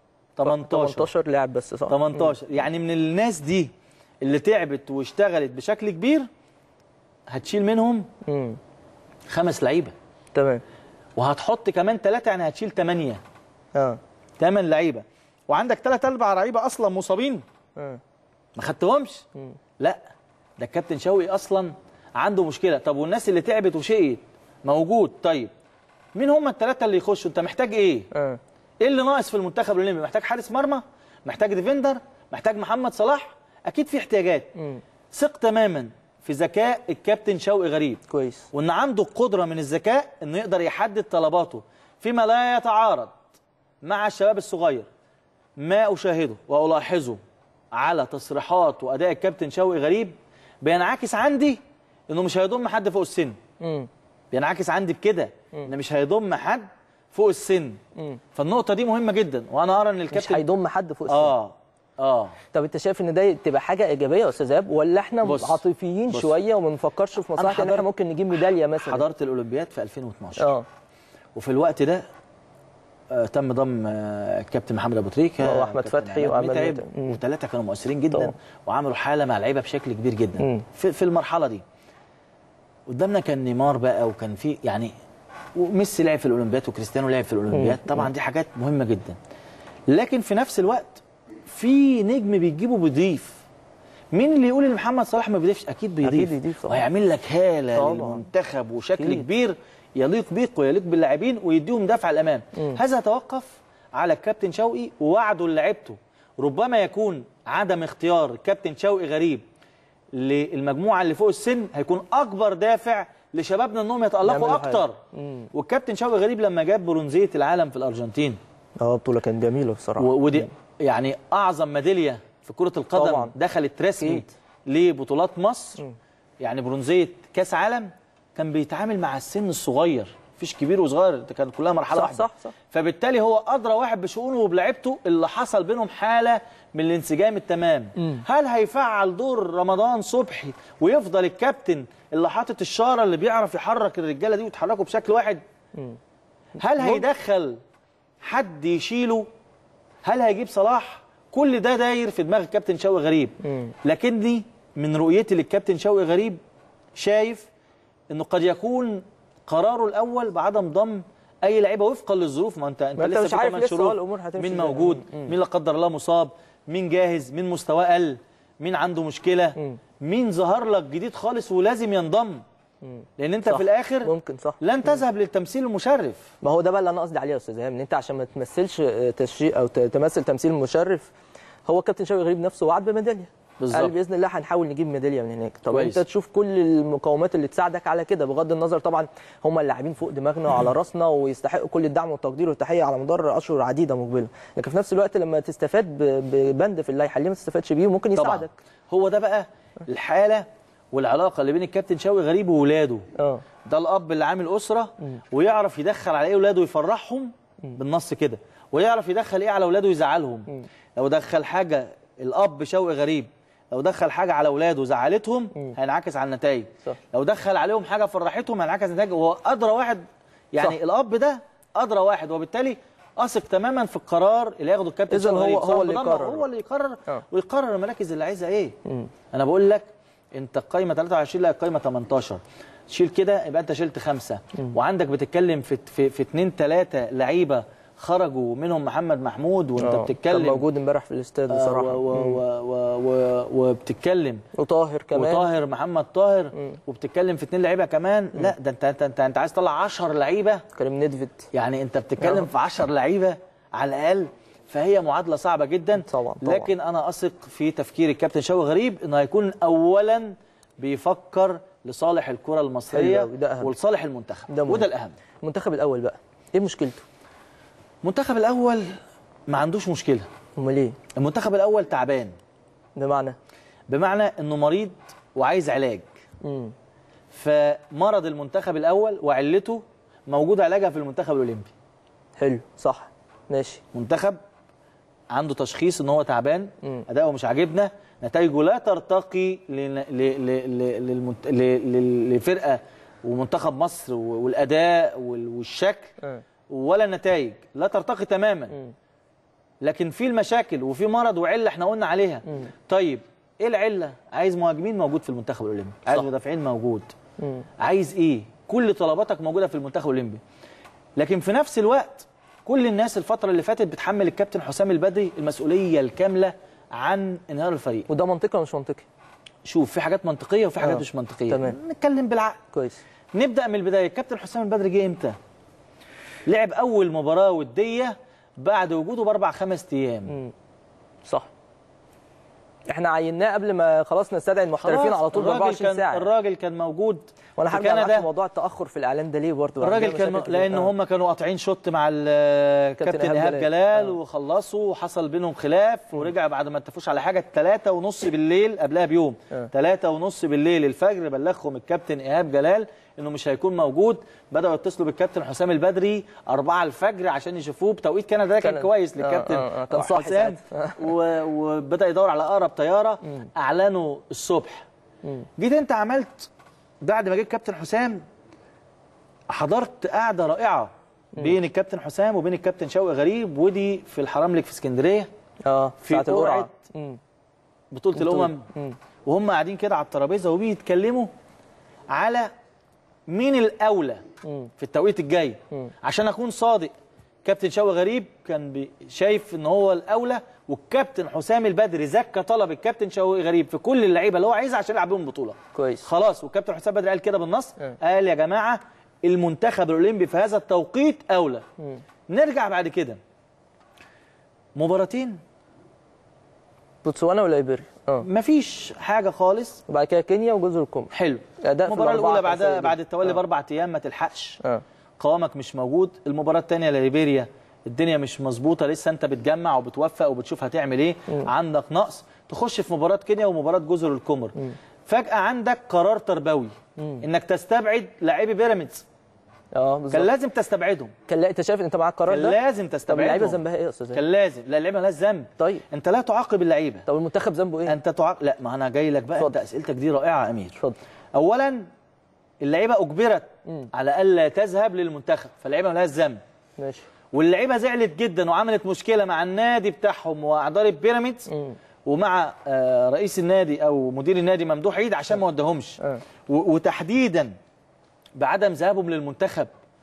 18 18 لاعب بس صح 18 يعني من الناس دي اللي تعبت واشتغلت بشكل كبير هتشيل منهم امم خمس لعيبه تمام وهتحط كمان ثلاثه يعني هتشيل ثمانيه اه ثمان لعيبه وعندك ثلاث اربع لعيبه اصلا مصابين اه ما خدتهمش لا ده الكابتن شوقي اصلا عنده مشكله طب والناس اللي تعبت وشقيت موجود طيب مين هم الثلاثه اللي يخشوا انت محتاج ايه اه ايه اللي ناقص في المنتخب الاولمبي محتاج حارس مرمى محتاج ديفندر محتاج محمد صلاح اكيد في احتياجات مم. ثق تماما في ذكاء الكابتن شوقي غريب كويس وان عنده قدره من الذكاء انه يقدر يحدد طلباته فيما لا يتعارض مع الشباب الصغير ما اشاهده والاحظه على تصريحات واداء الكابتن شوقي غريب بينعكس عندي انه مش هيضم حد فوق السن امم بينعكس عندي بكده ان مش هيضم حد فوق السن مم. فالنقطه دي مهمه جدا وانا ارى ان مش الكابتن هيضم حد فوق السن اه اه طب انت شايف ان ده تبقى حاجه ايجابيه يا استاذ ايهاب ولا احنا بص. عاطفيين بص. شويه وما بنفكرش في مصلحه ان احنا حضرت- ممكن نجيب ميداليه مثلا حضرت الاولمبياد في 2012 اه وفي الوقت ده آه تم ضم آه الكابتن محمد ابو تريكه وأحمد كابتن فتحي عماد وأحمد متعب متعب. مم. وثلاثه كانوا مؤثرين جدا طبعا. وعملوا حاله مع اللعيبه بشكل كبير جدا مم. في, في المرحله دي قدامنا كان نيمار بقى وكان في يعني وميسي لعب في الاولمبياد وكريستيانو لعب في الاولمبياد طبعا دي حاجات مهمه جدا لكن في نفس الوقت في نجم بيجيبه بيضيف مين اللي يقول ان محمد صلاح ما بيضيفش اكيد بيضيف أكيد يضيف طبعا. وهيعمل لك هاله طبعا. للمنتخب وشكل أكيد. كبير يليق بيك ويليق باللاعبين ويديهم دفع الامام هذا يتوقف على الكابتن شوقي ووعده لعيبته ربما يكون عدم اختيار الكابتن شوقي غريب للمجموعه اللي فوق السن هيكون اكبر دافع لشبابنا انهم يتالقوا يعملوا حاجة. اكتر والكابتن شوقي غريب لما جاب برونزيه العالم في الارجنتين اه بطوله كانت جميله بصراحه و- ودي يعني اعظم ميداليه في كره القدم طبعاً. دخلت رسمي أكيد. لبطولات مصر يعني برونزيه كاس عالم كان بيتعامل مع السن الصغير مفيش كبير وصغير ده كانت كلها مرحله صح، واحده صح، صح. فبالتالي هو ادرى واحد بشؤونه وبلعبته اللي حصل بينهم حاله من الانسجام التمام هل هيفعل دور رمضان صبحي ويفضل الكابتن اللي حاطط الشاره اللي بيعرف يحرك الرجاله دي ويتحركوا بشكل واحد هل هيدخل حد يشيله هل هيجيب صلاح كل ده داير في دماغ الكابتن شوقي غريب لكني من رؤيتي للكابتن شوقي غريب شايف انه قد يكون قراره الاول بعدم ضم اي لعيبه وفقا للظروف ما انت انت ما أنت لسه مش في عارف ثمان لسه شروط هو الأمور هتمشي مين إزاي. موجود مين لا قدر الله مصاب مين جاهز مين مستواه قل مين عنده مشكله مين ظهر لك جديد خالص ولازم ينضم لان انت صح. في الاخر ممكن صح لن تذهب للتمثيل المشرف ما هو ده بقى اللي انا قصدي عليه يا استاذ ايهاب ان انت عشان ما تمثلش آه، تشريع او ت- تمثل تمثيل مشرف هو كابتن شوقي غريب نفسه وعد بميداليه بالظبط. قال باذن الله هنحاول نجيب ميداليه من هناك طب كويس. انت تشوف كل المقومات اللي تساعدك على كده بغض النظر طبعا هم اللاعبين فوق دماغنا وعلى راسنا ويستحقوا كل الدعم والتقدير والتحيه على مدار اشهر عديده مقبله لكن في نفس الوقت لما تستفاد ب- ببند في اللائحه ليه ما تستفادش بيه ممكن طبعا يساعدك هو ده بقى الحاله والعلاقه اللي بين الكابتن شوقي غريب وولاده اه ده الاب اللي عامل اسره ويعرف يدخل على ايه اولاده ويفرحهم بالنص كده ويعرف يدخل ايه على اولاده ويزعلهم لو دخل حاجه الاب شوقي غريب لو دخل حاجه على اولاده زعلتهم هينعكس على النتائج صح. لو دخل عليهم حاجه فرحتهم هينعكس على النتائج وهو ادرى واحد يعني صح. الاب ده ادرى واحد وبالتالي اثق تماما في القرار اللي ياخده الكابتن إذن شوقي هو- غريب. هو سواء اللي بضمه يقرر. هو اللي يقرر آه. ويقرر المراكز اللي عايزها ايه انا بقول لك انت القايمه 23 لا القايمه 18 شيل كده يبقى انت شلت خمسه وعندك بتتكلم في في, في اثنين ثلاثه لعيبه خرجوا منهم محمد محمود وانت آه، كان بتتكلم موجود امبارح في الاستاد آه، بصراحه و- و- و- و- و- وبتتكلم وطاهر كمان وطاهر محمد طاهر وبتتكلم في اثنين لعيبه كمان لا ده انت انت انت, انت عايز تطلع 10 لعيبه كريم ندفد يعني انت بتتكلم في 10 لعيبه على الاقل فهي معادله صعبه جدا طبعا، طبعا. لكن انا اثق في تفكير الكابتن شوقي غريب انه هيكون اولا بيفكر لصالح الكره حلو المصريه أوي، ده أهم. ولصالح المنتخب ده مهم. وده الاهم المنتخب الاول بقى ايه مشكلته المنتخب الاول ما عندوش مشكله امال ايه المنتخب الاول تعبان بمعنى بمعنى انه مريض وعايز علاج امم فمرض المنتخب الاول وعلته موجود علاجها في المنتخب الاولمبي حلو صح ماشي منتخب عنده تشخيص ان هو تعبان مم. اداؤه مش عاجبنا نتائجه لا ترتقي ل- ل- ل- ل- للمنت- ل- ل- لفرقه ومنتخب مصر و- والاداء وال- والشكل آه. ولا النتائج لا ترتقي تماما مم. لكن في المشاكل وفي مرض وعله احنا قلنا عليها مم. طيب ايه العله عايز مهاجمين موجود في المنتخب الاولمبي عايز صح. مدافعين موجود مم. عايز ايه كل طلباتك موجوده في المنتخب الاولمبي لكن في نفس الوقت كل الناس الفتره اللي فاتت بتحمل الكابتن حسام البدري المسؤوليه الكامله عن انهيار الفريق وده منطقي ولا مش منطقي شوف في حاجات منطقيه وفي حاجات آه. مش منطقيه تمام. نتكلم بالعقل كويس نبدا من البدايه الكابتن حسام البدري جه امتى لعب اول مباراه وديه بعد وجوده باربع خمس ايام مم. صح احنا عيناه قبل ما خلاص نستدعي المحترفين خلاص، على طول ب الراجل 24 كان ساعه الراجل كان موجود وانا في هرجع معاك في كندا موضوع التاخر في الاعلان ده ليه برضه الراجل كان لان هم كانوا قاطعين شوط مع الكابتن إيهاب ايهاب جلال. جلال آه. وخلصوا وحصل بينهم خلاف ورجع بعد ما اتفقوش على حاجه 3 ونص بالليل قبلها بيوم آه. 3 ونص بالليل الفجر بلغهم الكابتن ايهاب جلال انه مش هيكون موجود بداوا يتصلوا بالكابتن حسام البدري 4 الفجر عشان يشوفوه بتوقيت كندا ده كان كان- كويس آه، للكابتن آه، آه، كان صاحي حسام ساعتها. و- وبدا يدور على اقرب طياره اعلنوا الصبح جيت انت عملت بعد ما جه الكابتن حسام حضرت قعده رائعه بين الكابتن حسام وبين الكابتن شوقي غريب ودي في الحرملك في اسكندريه اه في ساعه القرعه قرعة مم. بطوله بطولة. الامم مم. وهم قاعدين كده على الترابيزه وبيتكلموا على مين الاولى مم. في التوقيت الجاي مم. عشان اكون صادق كابتن شوقي غريب كان بي- شايف ان هو الاولى والكابتن حسام البدري زكى طلب الكابتن شوقي غريب في كل اللعيبه اللي هو عايزها عشان يلعب بيهم بطوله كويس خلاص والكابتن حسام بدري قال كده بالنص اه. قال يا جماعه المنتخب الاولمبي في هذا التوقيت اولى مم. نرجع بعد كده مباراتين بوتسوانا ولا ايبيريا اه مفيش حاجه خالص وبعد كده كينيا وجزر القمر حلو أداء في المباراه الأربعة الاولى كان بعدها سيء بعد جدا. التولي اه. باربع ايام ما تلحقش اه قوامك مش موجود المباراه الثانيه لليبيريا الدنيا مش مظبوطه لسه انت بتجمع وبتوفق وبتشوف هتعمل ايه عندك نقص تخش في مباراه كينيا ومباراه جزر القمر فجاه عندك قرار تربوي انك تستبعد لاعبي بيراميدز اه كان بالظبط لازم تستبعدهم كان لا انت شايف ان انت معاك القرار كان ده لازم طب اللعيبه تستبعدهم ذنبها ايه يا استاذ كان لازم لا اللعيبه مالهاش ذنب طيب انت لا تعاقب اللعيبه طب المنتخب ذنبه ايه؟ انت تعاقب لا ما انا جاي لك بقى اتفضل. انت اسئلتك دي رائعه يا امير اتفضل اولا اللعيبه اجبرت مم. على الا تذهب للمنتخب فاللعيبه مالهاش ذنب ماشي واللعيبه زعلت جدا وعملت مشكله مع النادي بتاعهم واداره بيراميدز مم. ومع آه، رئيس النادي او مدير النادي ممدوح عيد عشان ما ودهمش آه. و- وتحديدا بعدم ذهابهم للمنتخب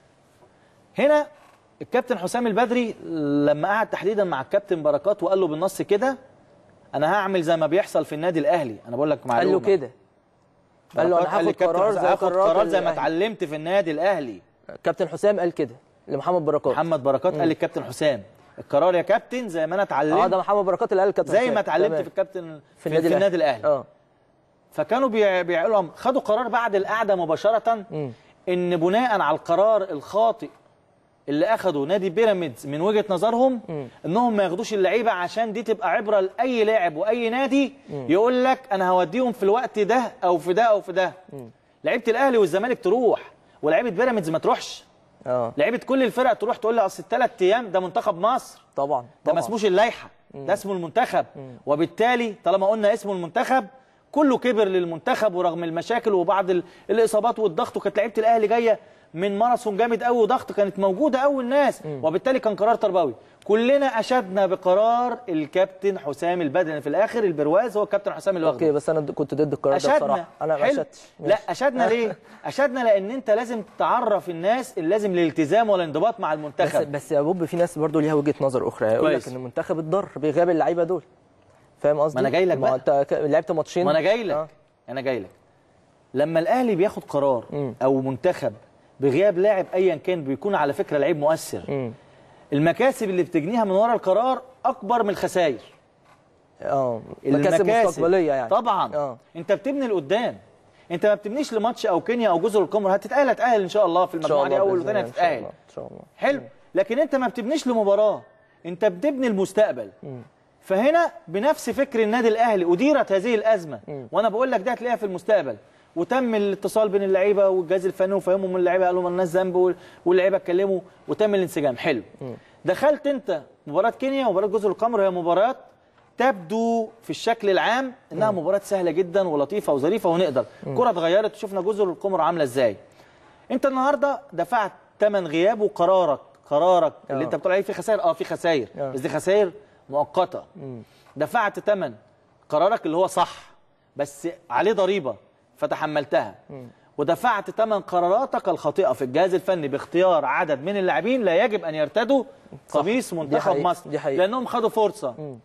هنا الكابتن حسام البدري لما قعد تحديدا مع الكابتن بركات وقال له بالنص كده انا هعمل زي ما بيحصل في النادي الاهلي انا بقول لك قال معلومه له كده قال له بركات انا هاخد للكابتن قرار حسام، زي هاخد قرارات قرار زي ما الأهلي. اتعلمت في النادي الاهلي كابتن حسام قال كده لمحمد بركات محمد بركات قال للكابتن حسام القرار يا كابتن زي ما انا اه اتعلمت ده محمد بركات اللي قال الكابتن زي حسام. ما اتعلمت تمام. في الكابتن في النادي في النادي الاهلي اه فكانوا بيع- بيعملوا لهم خدوا قرار بعد القعده مباشره مم. ان بناء على القرار الخاطئ اللي اخده نادي بيراميدز من وجهه نظرهم مم. انهم ما ياخدوش اللعيبه عشان دي تبقى عبره لاي لاعب واي نادي يقول لك انا هوديهم في الوقت ده او في ده او في ده لعيبه الاهلي والزمالك تروح ولعيبه بيراميدز ما تروحش اه لعيبه كل الفرق تروح تقول لي اصل الثلاث ايام ده منتخب مصر طبعا ده طبعا ما اسموش اللائحه ده اسمه المنتخب وبالتالي طالما قلنا اسمه المنتخب كله كبر للمنتخب ورغم المشاكل وبعض ال- الاصابات والضغط وكانت لعيبه الاهلي جايه من ماراثون جامد قوي وضغط كانت موجوده قوي الناس وبالتالي كان قرار تربوي كلنا اشدنا بقرار الكابتن حسام البدري في الاخر البرواز هو الكابتن حسام اللي اوكي واخده بس انا د- كنت ضد القرار ده اشدنا بصراحه انا ما حلو. اشدتش لا ماشي. اشدنا ليه اشدنا لان انت لازم تعرف الناس اللي لازم الالتزام والانضباط مع بس المنتخب بس يا بوب في ناس برضو ليها وجهه نظر اخرى يقول لك كويس. ان المنتخب اتضر بغياب اللعيبه دول فاهم قصدي؟ ما أنا جاي لك ما بقى. انت ك- لعبت ماتشين ما انا جاي لك آه. انا جاي لك لما الاهلي بياخد قرار مم. او منتخب بغياب لاعب ايا كان بيكون على فكره لعيب مؤثر مم. المكاسب اللي بتجنيها من ورا القرار اكبر من الخسائر اه مكاسب مستقبليه يعني طبعا اه انت بتبني لقدام انت ما بتبنيش لماتش او كينيا او جزر القمر هتتاهل هتتاهل ان شاء الله في ان شاء المجموعه الله دي اول بإذن وثانيه الله، ان شاء هتتاهل الله ان شاء الله حلو لكن انت ما بتبنيش لمباراه انت بتبني المستقبل فهنا بنفس فكر النادي الاهلي اديرت هذه الازمه وانا بقول لك ده هتلاقيها في المستقبل وتم الاتصال بين اللعيبه والجهاز الفني وفهمهم اللعيبه قالوا مالناش ذنب وال- واللعيبه اتكلموا وتم الانسجام حلو دخلت انت مباراه كينيا ومباراه جزر القمر هي مباراه تبدو في الشكل العام انها مباراه سهله جدا ولطيفه وظريفه ونقدر كره اتغيرت وشفنا جزر القمر عامله ازاي انت النهارده دفعت ثمن غياب وقرارك قرارك اللي اه. انت بتقول عليه في خسائر اه في خسائر اه. بس دي خسائر مؤقته دفعت ثمن قرارك اللي هو صح بس عليه ضريبه فتحملتها ودفعت ثمن قراراتك الخاطئه في الجهاز الفني باختيار عدد من اللاعبين لا يجب ان يرتدوا صح. قميص دي منتخب حقيقة. مصر دي حقيقة. لانهم خدوا فرصه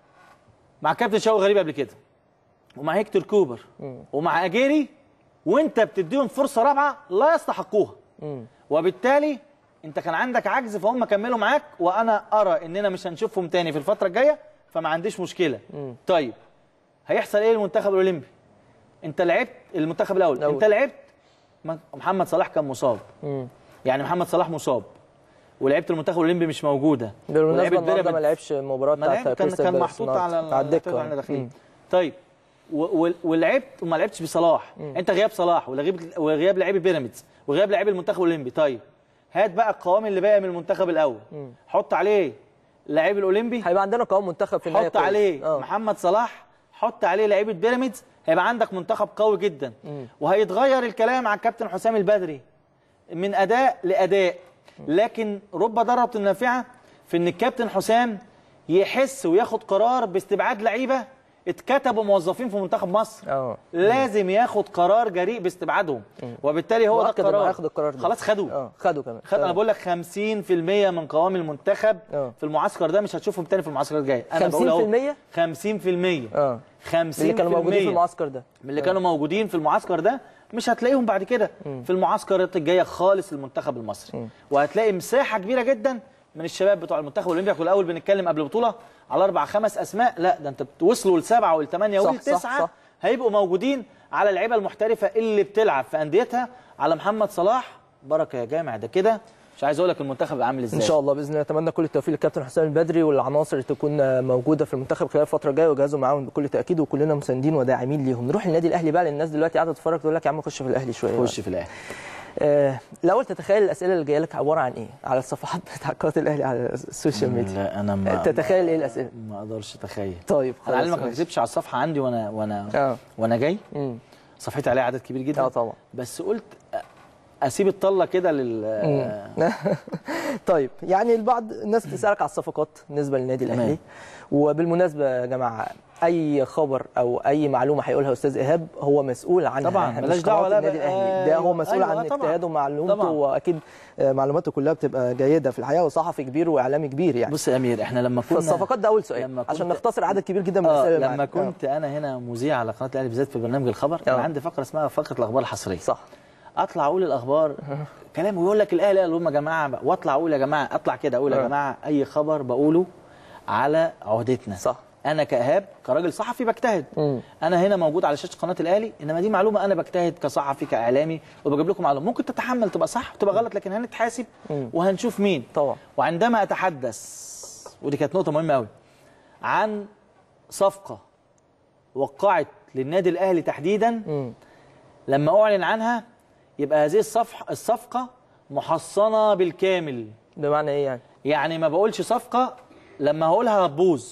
مع كابتن شوقي غريب قبل كده ومع هيكتور كوبر ومع اجيري وانت بتديهم فرصه رابعه لا يستحقوها مم. وبالتالي انت كان عندك عجز فهم كملوا معاك وانا ارى اننا مش هنشوفهم تاني في الفتره الجايه فما عنديش مشكله طيب هيحصل ايه المنتخب الاولمبي انت لعبت المنتخب الاول الأول. انت لعبت ما- محمد صلاح كان مصاب مم. يعني محمد صلاح مصاب ولعيبه المنتخب الاولمبي مش موجوده بالمناسبه ولعيبة النهارده ما بيراميدز لعبش المباراه ما لعب بتاعت كان كريستال كان بالاس محطوط النهاردة. على على الدكه واحنا مم. داخلين طيب و- و- ولعبت وما لعبتش بصلاح انت غياب صلاح وغياب وغياب لعيبه بيراميدز وغياب لعيبه المنتخب الاولمبي طيب هات بقى القوام اللي باقي من المنتخب الاول حط عليه لعيب الاولمبي هيبقى عندنا قوام منتخب في النهايه حط كويس. عليه اه. محمد صلاح حط عليه لعيبه بيراميدز هيبقى عندك منتخب قوي جدا وهيتغير الكلام عن كابتن حسام البدري من اداء لاداء لكن رب ضاره نافعه في ان الكابتن حسام يحس وياخد قرار باستبعاد لعيبه اتكتبوا موظفين في منتخب مصر اه لازم ياخد قرار جريء باستبعادهم وبالتالي هو ده مؤكد انه القرار هياخد القرار ده خلاص خدوه اه خدوا كمان خد انا بقول لك 50% من قوام المنتخب اه. في المعسكر ده مش هتشوفهم تاني في المعسكر الجاي انا بقول اهو 50% 50% اه 50% اللي كانوا موجودين في المعسكر ده من اللي كانوا موجودين في المعسكر ده مش هتلاقيهم بعد كده في المعسكرات الجايه خالص المنتخب المصري وهتلاقي مساحه كبيره جدا من الشباب بتوع المنتخب الاولمبي كنا الاول بنتكلم قبل البطوله على اربع خمس اسماء لا ده انت وصلوا لسبعه ولثمانيه صح، ولتسعه صح، صح. هيبقوا موجودين على اللعيبه المحترفه اللي بتلعب في انديتها على محمد صلاح بركه يا جامع ده كده مش عايز اقول لك المنتخب عامل ازاي ان شاء الله باذن الله نتمنى كل التوفيق للكابتن حسام البدري والعناصر اللي تكون موجوده في المنتخب خلال الفتره الجايه وجهازهم معاهم بكل تاكيد وكلنا مساندين وداعمين ليهم نروح للنادي الاهلي بقى للناس دلوقتي قاعده تتفرج تقول لك يا عم خش في الاهلي شويه خش في الاهلي آه، الاول تتخيل الاسئله اللي جايه لك عباره عن ايه على الصفحات بتاع قناه الاهلي على السوشيال ميديا لا انا ما تتخيل ايه الاسئله ما اقدرش اتخيل طيب انا علمك ما ماشي. كتبتش على الصفحه عندي وانا وانا اه وانا جاي مم. صفحتي عليها عدد كبير جدا اه طبعا بس قلت أ- اسيب الطله كده لل طيب يعني البعض الناس بتسالك على الصفقات بالنسبه للنادي تمام. الاهلي وبالمناسبه يا جماعه اي خبر او اي معلومه هيقولها استاذ ايهاب هو مسؤول عنها طبعا، إحنا ملاش مش دعوة قناة لا النادي بقى- الاهلي ده هو أيوة، مسؤول أيوة، عن طبعا. اجتهاده ومعلومته طبعا. واكيد آه، معلوماته كلها بتبقى جيده في الحقيقه وصحفي كبير واعلامي كبير يعني بص يا امير احنا لما كنا فالصفقات ده اول سؤال لما عشان كنت- نختصر عدد كبير جدا من اه الاسئله اللي لما معانا. كنت انا هنا مذيع على قناه الاهلي بالذات في برنامج الخبر آه. انا عندي فقره اسمها فقره الاخبار الحصريه صح اطلع اقول الاخبار كلام ويقول لك الاهلي قال لهم يا جماعه بقى. واطلع اقول يا جماعه اطلع كده اقول يا آه. جماعه اي خبر بقوله على عهدتنا صح انا كايهاب كراجل صحفي بجتهد مم. انا هنا موجود على شاشه قناه الاهلي انما دي معلومه انا بجتهد كصحفي كاعلامي وبجيب لكم معلومه ممكن تتحمل تبقى صح تبقى غلط لكن هنتحاسب مم. وهنشوف مين طبعا وعندما اتحدث ودي كانت نقطه مهمه قوي عن صفقه وقعت للنادي الاهلي تحديدا مم. لما اعلن عنها يبقى هذه الصفحه الصفقه محصنه بالكامل بمعنى ايه يعني يعني ما بقولش صفقه لما هقولها هتبوظ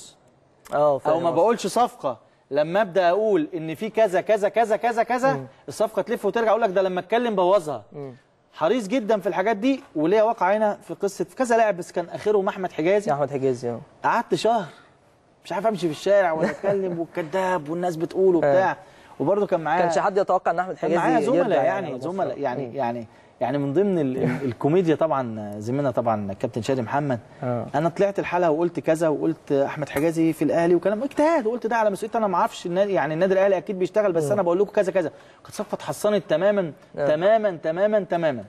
اه او فاهم ما قصدك. بقولش صفقه لما ابدا اقول ان في كذا كذا كذا كذا كذا الصفقه تلف وترجع اقول لك ده لما اتكلم بوظها مم. حريص جدا في الحاجات دي وليا واقع هنا في قصه في كذا لاعب بس كان اخرهم احمد حجازي يا احمد حجازي اه قعدت شهر مش عارف امشي في الشارع ولا اتكلم والكذاب والناس بتقول وبتاع وبرده كان معايا كانش حد يتوقع ان احمد كان حجازي معايا يرجع زملاء يعني على زملاء مصر. يعني مم. يعني يعني من ضمن ال ال الكوميديا طبعا زميلنا طبعا كابتن شادي محمد آه. انا طلعت الحلقه وقلت كذا وقلت احمد حجازي في الاهلي وكلام اجتهاد وقلت ده على مسؤوليتي انا ما اعرفش النادي يعني النادي الاهلي اكيد بيشتغل بس انا بقول لكم كذا كذا كانت صفقه اتحصنت تماما آه. تماما تماما تماما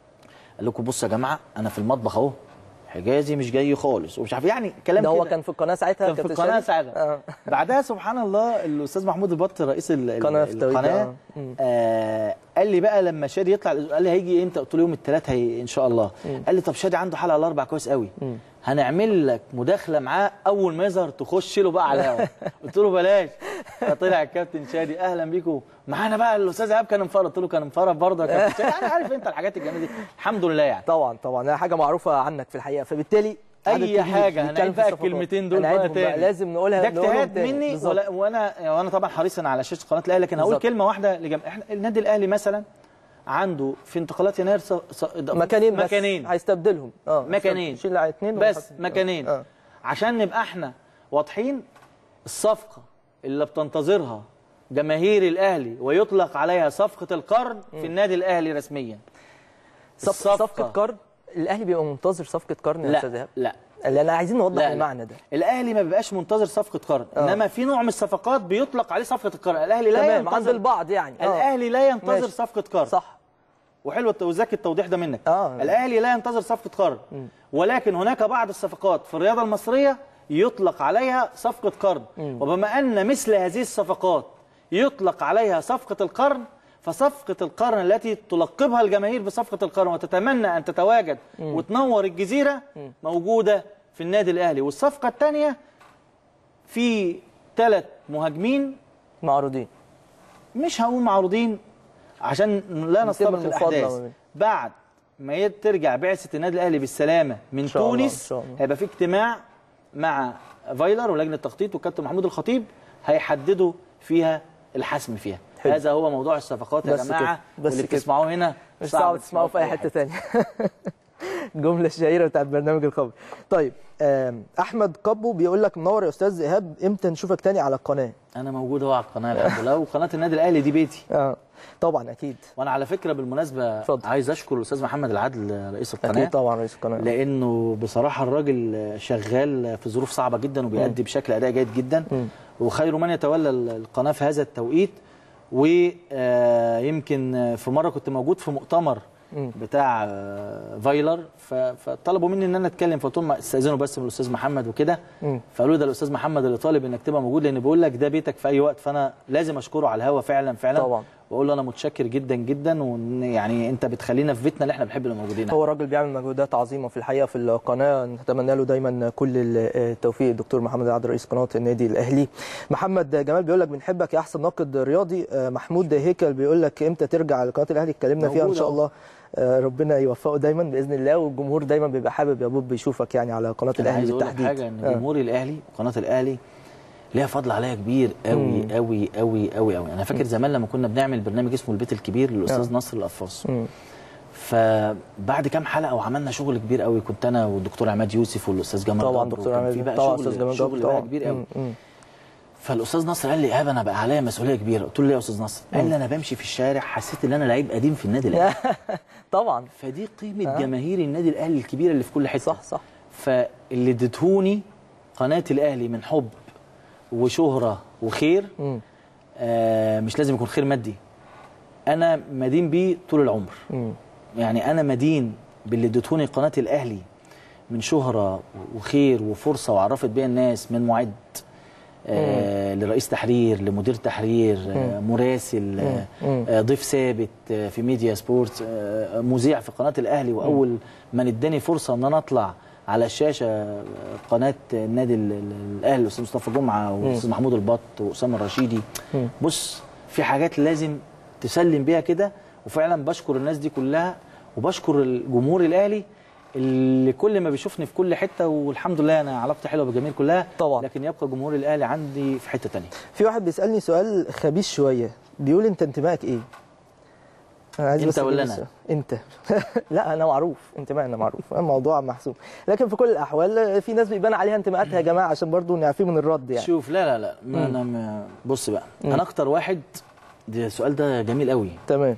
قال لكم بصوا يا جماعه انا في المطبخ اهو حجازي مش جاي خالص ومش عارف يعني كلام ده هو كده. كان في القناه ساعتها كان في كابتن القناه شادي؟ ساعتها اه بعدها سبحان الله الاستاذ محمود البط رئيس ال- ال- قناة في التوقيت ده، القناه آه. مم. آه قال لي بقى لما شادي يطلع قال لي هيجي امتى قلت له يوم الثلاث هي ان شاء الله قال لي طب شادي عنده حلقه الاربع كويس قوي هنعمل لك مداخله معاه اول ما يظهر تخش له بقى على الهوا قلت له بلاش فطلع الكابتن شادي اهلا بيكم معانا بقى الاستاذ ايهاب كان انفرد قلت له كان انفرد برضه يا كابتن شادي انا عارف انت الحاجات الجميله دي الحمد لله يعني طبعا طبعا ده حاجه معروفه عنك في الحقيقه فبالتالي عدد اي كبير حاجه بيتكلم هنعيد في بقى الصفقات. الكلمتين دول بقى هنعيدهم تاني لازم نقولها ده نقولهم اجتهاد تاني. مني بالظبط. ولا وانا وانا طبعا حريص على شاشه قناه الاهلي لكن هقول بالظبط. كلمه واحده لجم... احنا النادي الاهلي مثلا عنده في انتقالات يناير ص... ص... مكانين بس مكانين هيستبدلهم اه مكانين. شيل اثنين بس مكانين اه عشان نبقى احنا واضحين الصفقه اللي بتنتظرها جماهير الاهلي ويطلق عليها صفقه القرن في النادي الاهلي رسميا صف- الصفقة. صفقه قرن الاهلي بيبقى منتظر صفقه قرن يا استاذ لا ايهاب لا لان عايزين نوضح لا، لا. المعنى ده الاهلي ما بيبقاش منتظر صفقه قرن آه. انما في نوع من الصفقات بيطلق عليه صفقه القرن الاهلي لا تمام ينتظر عند البعض يعني آه. الاهلي لا ينتظر ماشي. صفقه قرن صح وحلو الت- وذكي التوضيح ده منك آه. الاهلي لا ينتظر صفقه قرن ولكن هناك بعض الصفقات في الرياضه المصريه يطلق عليها صفقه قرن وبما ان مثل هذه الصفقات يطلق عليها صفقه القرن فصفقه القرن التي تلقبها الجماهير بصفقه القرن وتتمنى ان تتواجد وتنور الجزيره موجوده في النادي الاهلي والصفقه الثانيه في ثلاث مهاجمين معروضين مش هقول معروضين عشان لا نستبق المفاضلة ما الاحداث بين- بعد ما ي- ترجع بعثه النادي الاهلي بالسلامه من شاء الله، تونس إن شاء الله. هيبقى في اجتماع مع فايلر ولجنه التخطيط والكابتن محمود الخطيب هيحددوا فيها الحسم فيها حلو. هذا هو موضوع الصفقات يا بس جماعه كده، بس واللي كده. بتسمعوه هنا مش صعب تسمعه في اي حته تانية الجمله الشهيره بتاعت برنامج الخبر طيب آم، احمد قبو بيقول لك منور يا استاذ ايهاب امتى نشوفك تاني على القناه انا موجود اهو على القناه الحمد لله وقناه النادي الاهلي دي بيتي اه طبعا اكيد وانا على فكره بالمناسبه اتفضل. عايز اشكر الاستاذ محمد العدل رئيس القناه اكيد طبعا رئيس القناه لانه بصراحه الراجل شغال في ظروف صعبه جدا وبيأدي بشكل اداء جيد جدا وخير من يتولى القناه في هذا التوقيت ويمكن في مره كنت موجود في مؤتمر بتاع آه، فايلر ف- فطلبوا مني ان انا اتكلم فقلت لهم استاذنوا بس من الاستاذ محمد وكده مم. فقالوا لي ده الاستاذ محمد اللي طالب انك تبقى موجود لان بيقول لك ده بيتك في اي وقت فانا لازم اشكره على الهوا فعلا فعلا طبعا. واقول له انا متشكر جدا جدا وان يعني انت بتخلينا في بيتنا اللي احنا بنحب نبقى موجودين هو راجل بيعمل مجهودات عظيمه في الحقيقه في القناه نتمنى له دايما كل التوفيق الدكتور محمد العدل رئيس قناه النادي الاهلي محمد جمال بيقول لك بنحبك يا احسن ناقد رياضي محمود هيكل بيقول لك امتى ترجع لقناه الاهلي اتكلمنا فيها ان شاء الله ربنا يوفقه دايما باذن الله والجمهور دايما بيبقى حابب يا بوب يشوفك يعني على قناه انا الاهلي عايز اقول لك بالتحديد حاجه ان جمهور الاهلي قناه الاهلي ليها فضل عليا كبير قوي قوي قوي قوي قوي انا فاكر زمان لما كنا بنعمل برنامج اسمه البيت الكبير للاستاذ آه. نصر القفاص مم. فبعد كام حلقه وعملنا شغل كبير قوي كنت انا والدكتور عماد يوسف والاستاذ جمال طبعا جبر دكتور وكان في عماد بقى طبعا شغل استاذ جمال شغل جبر بقى طبعا كبير قوي مم. مم. فالاستاذ نصر قال لي ايهاب انا بقى عليا مسؤوليه كبيره قلت له ليه يا استاذ نصر قال لي انا بمشي في الشارع حسيت ان انا لعيب قديم في النادي الاهلي طبعا فدي قيمه جماهير النادي الاهلي الكبيره اللي في كل حته صح صح فاللي اديتهوني قناه الاهلي من حب وشهره وخير مم. آه مش لازم يكون خير مادي انا مدين بيه طول العمر مم. يعني انا مدين باللي اديتهوني قناه الاهلي من شهره وخير وفرصه وعرفت بيها الناس من معد آه لرئيس تحرير لمدير تحرير آه مراسل آه مم. آه ضيف ثابت آه في ميديا سبورت آه مذيع في قناه الاهلي واول من اداني فرصه ان انا اطلع على الشاشه آه، قناه النادي ال- ال- الاهلي الاستاذ مصطفى جمعه والاستاذ محمود البط واسامه الرشيدي مم. بص في حاجات لازم تسلم بيها كده وفعلا بشكر الناس دي كلها وبشكر الجمهور الاهلي اللي كل ما بيشوفني في كل حته والحمد لله انا علاقتي حلوه بالجماهير كلها طبعا. لكن يبقى جمهور الاهلي عندي في حته تانية في واحد بيسالني سؤال خبيث شويه بيقول انت انتمائك ايه انا عايز أنت بس ولا أجيب أنا؟ السؤال. انت لا انا معروف انتمائنا معروف الموضوع محسوم لكن في كل الاحوال في ناس بيبان عليها انتماءاتها يا جماعه عشان برضو نعفيه من الرد يعني شوف لا لا لا ما انا ما بص بقى انا اكتر واحد ده السؤال ده جميل قوي تمام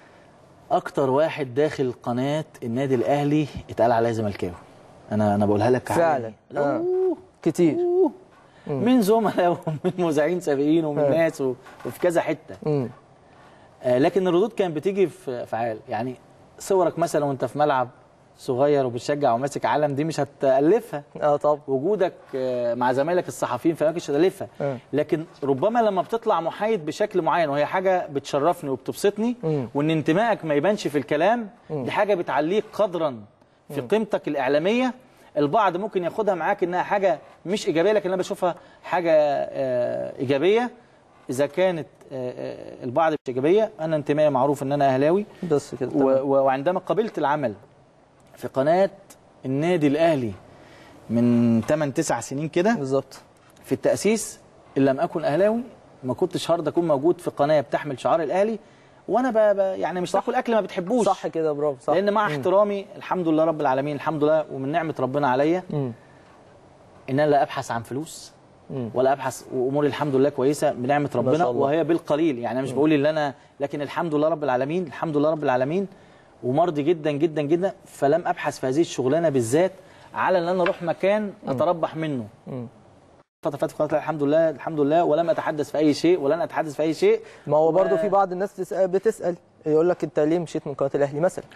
اكتر واحد داخل قناه النادي الاهلي اتقال عليا زملكاوي انا انا بقولها لك فعلا. عادي. آه. أوه. كتير أوه. من زملاء ومن مذيعين سابقين ومن آه. ناس و- وفي كذا حته امم آه، لكن الردود كانت بتيجي في فعال يعني صورك مثلا وانت في ملعب صغير وبتشجع وماسك علم دي مش هتألفها اه طب وجودك آه، مع زمايلك الصحفيين في مش هتألفها آه. لكن ربما لما بتطلع محايد بشكل معين وهي حاجه بتشرفني وبتبسطني مم. وان انتمائك ما يبانش في الكلام دي حاجه بتعليك قدرا في قيمتك الاعلاميه البعض ممكن ياخدها معاك انها حاجه مش ايجابيه لكن انا بشوفها حاجه آه، ايجابيه اذا كانت آه، آه، البعض مش ايجابيه انا انتمائي معروف ان انا اهلاوي بس كده و- تمام. و- وعندما قبلت العمل في قناه النادي الاهلي من 8 9 سنين كده بالظبط في التاسيس ان لم اكن اهلاوي ما كنتش هرضى اكون موجود في قناه بتحمل شعار الاهلي وانا ب... ب... يعني مش تاكل اكل ما بتحبوش صح كده برافو صح لان مع مم. احترامي الحمد لله رب العالمين الحمد لله ومن نعمه ربنا عليا مم. ان انا لا ابحث عن فلوس مم. ولا ابحث واموري الحمد لله كويسه بنعمه ما ربنا شاء الله. وهي بالقليل يعني انا مش بقول ان انا لكن الحمد لله رب العالمين الحمد لله رب العالمين ومرضي جدا جدا جدا فلم ابحث في هذه الشغلانه بالذات على ان انا اروح مكان اتربح منه مم. فتره فاتت قناه الحمد لله الحمد لله ولم اتحدث في اي شيء ولن اتحدث في اي شيء ما هو برضو و- في بعض الناس تسأل بتسال يقول لك انت ليه مشيت من قناه الاهلي مثلا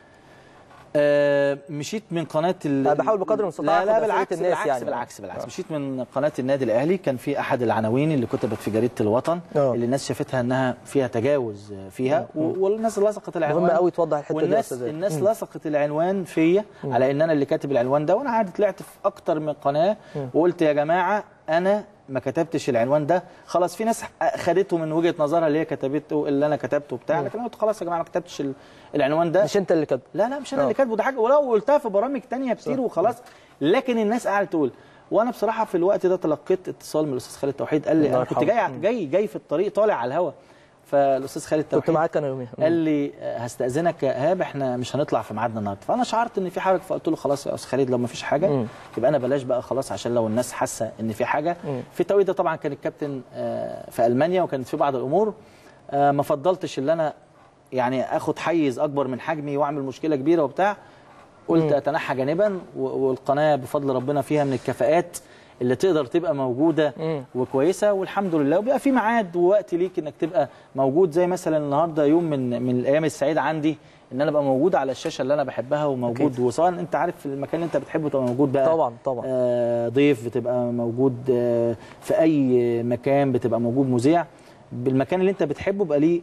آه مشيت من قناه ال... أنا بحاول بقدر المستطاع لا لا آخد أسئلة بالعكس الناس بالعكس يعني. بالعكس بالعكس مشيت من قناه النادي الاهلي كان في احد العناوين اللي كتبت في جريده الوطن آه. اللي الناس شافتها انها فيها تجاوز فيها و- والناس لصقت العنوان مهم قوي توضح الحته دي يا والناس استاذ الناس مم. لصقت العنوان فيا على ان انا اللي كاتب العنوان ده وانا عادي طلعت في اكتر من قناه وقلت يا جماعه انا ما كتبتش العنوان ده خلاص في ناس خدته من وجهه نظرها اللي هي كتبته اللي انا كتبته بتاع لكن انا قلت خلاص يا جماعه ما كتبتش ال- العنوان ده مش انت اللي كاتبه لا لا مش انا آه. اللي كاتبه ده حاجه ولو قلتها في برامج تانية كتير وخلاص لكن الناس قاعده تقول وانا بصراحه في الوقت ده تلقيت اتصال من الاستاذ خالد توحيد قال لي الله انا كنت يرحمه. جاي جاي جاي في الطريق طالع على الهوا فالاستاذ خالد كنت توحيد معاك انا يوميها قال لي آه، هستأذنك يا ايهاب احنا مش هنطلع في ميعادنا النهارده فانا شعرت ان في حاجه فقلت له خلاص يا استاذ خالد لو ما فيش حاجه مم. يبقى انا بلاش بقى خلاص عشان لو الناس حاسه ان في حاجه مم. في التوقيت ده طبعا كان الكابتن آه، في المانيا وكانت في بعض الامور آه، ما فضلتش ان انا يعني اخد حيز اكبر من حجمي واعمل مشكله كبيره وبتاع قلت اتنحى جانبا و- والقناه بفضل ربنا فيها من الكفاءات اللي تقدر تبقى موجوده مم. وكويسه والحمد لله وبيبقى في ميعاد ووقت ليك انك تبقى موجود زي مثلا النهارده يوم من من الايام السعيده عندي ان انا ابقى موجود على الشاشه اللي انا بحبها وموجود أكيد. وسواء انت عارف في المكان اللي انت بتحبه تبقى موجود بقى طبعا طبعا آه، ضيف بتبقى موجود آه، في اي مكان بتبقى موجود مذيع بالمكان اللي انت بتحبه بقى ليه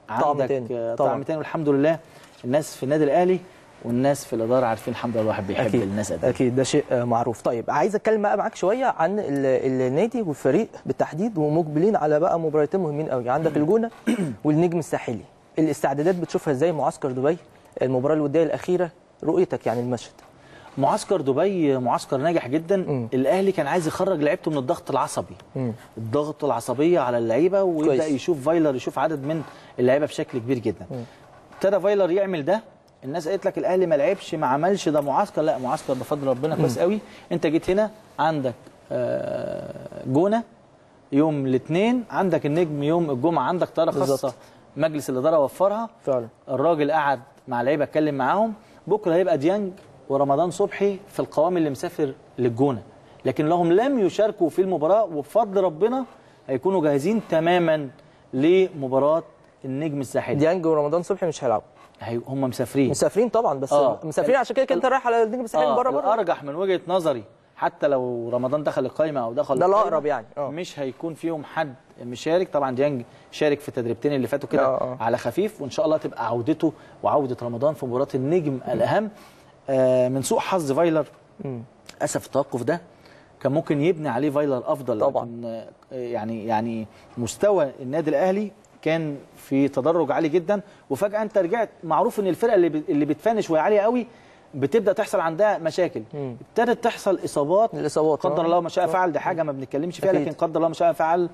طعم عندك تاني. آه، طبعاً. طعم تاني والحمد لله الناس في النادي الاهلي والناس في الاداره عارفين الحمد لله الواحد بيحب اكيد الناس قد إيه. اكيد ده شيء آه، معروف طيب عايز اتكلم بقى معاك شويه عن ال- النادي والفريق بالتحديد ومقبلين على بقى مباراتين مهمين قوي عندك الجونه والنجم الساحلي الاستعدادات بتشوفها ازاي معسكر دبي المباراه الوديه الاخيره رؤيتك يعني المشهد معسكر دبي معسكر ناجح جدا مم. الاهلي كان عايز يخرج لعيبته من الضغط العصبي مم. الضغط العصبيه على اللعيبه ويبدا كويس. يشوف فايلر يشوف عدد من اللعيبه بشكل كبير جدا ابتدى فايلر يعمل ده الناس قالت لك الاهلي ما لعبش ما عملش ده معسكر لا معسكر بفضل ربنا كويس قوي انت جيت هنا عندك آه، جونه يوم الاثنين عندك النجم يوم الجمعه عندك طياره خاصه بالظبط. مجلس الاداره وفرها فعلا الراجل قعد مع لعيبه اتكلم معاهم بكره هيبقى ديانج ورمضان صبحي في القوام اللي مسافر للجونه لكن لهم لم يشاركوا في المباراه وبفضل ربنا هيكونوا جاهزين تماما لمباراه النجم الساحلي ديانج ورمضان صبحي مش هيلعبوا هي- هم مسافرين مسافرين طبعا بس آه. مسافرين عشان كده كده انت رايح على النجم الساحلي آه بره بره الارجح من وجهه نظري حتى لو رمضان دخل القائمه او دخل ده القايمة، الأقرب يعني. آه. مش هيكون فيهم حد مشارك طبعا ديانج شارك في التدريبتين اللي فاتوا كده آه، آه. على خفيف وان شاء الله تبقى عودته وعوده رمضان في مباراه النجم الاهم آه من سوء حظ فايلر مم. اسف التوقف ده كان ممكن يبني عليه فايلر افضل طبعاً. لكن آه، يعني يعني مستوى النادي الاهلي كان في تدرج عالي جدا وفجاه انت رجعت معروف ان الفرقه اللي ب- اللي بتفنش وهي عاليه قوي بتبدا تحصل عندها مشاكل مم. ابتدت تحصل اصابات الاصابات قدر آه. الله ما شاء فعل دي حاجه ما بنتكلمش فيها أكيد. لكن قدر الله ما شاء فعل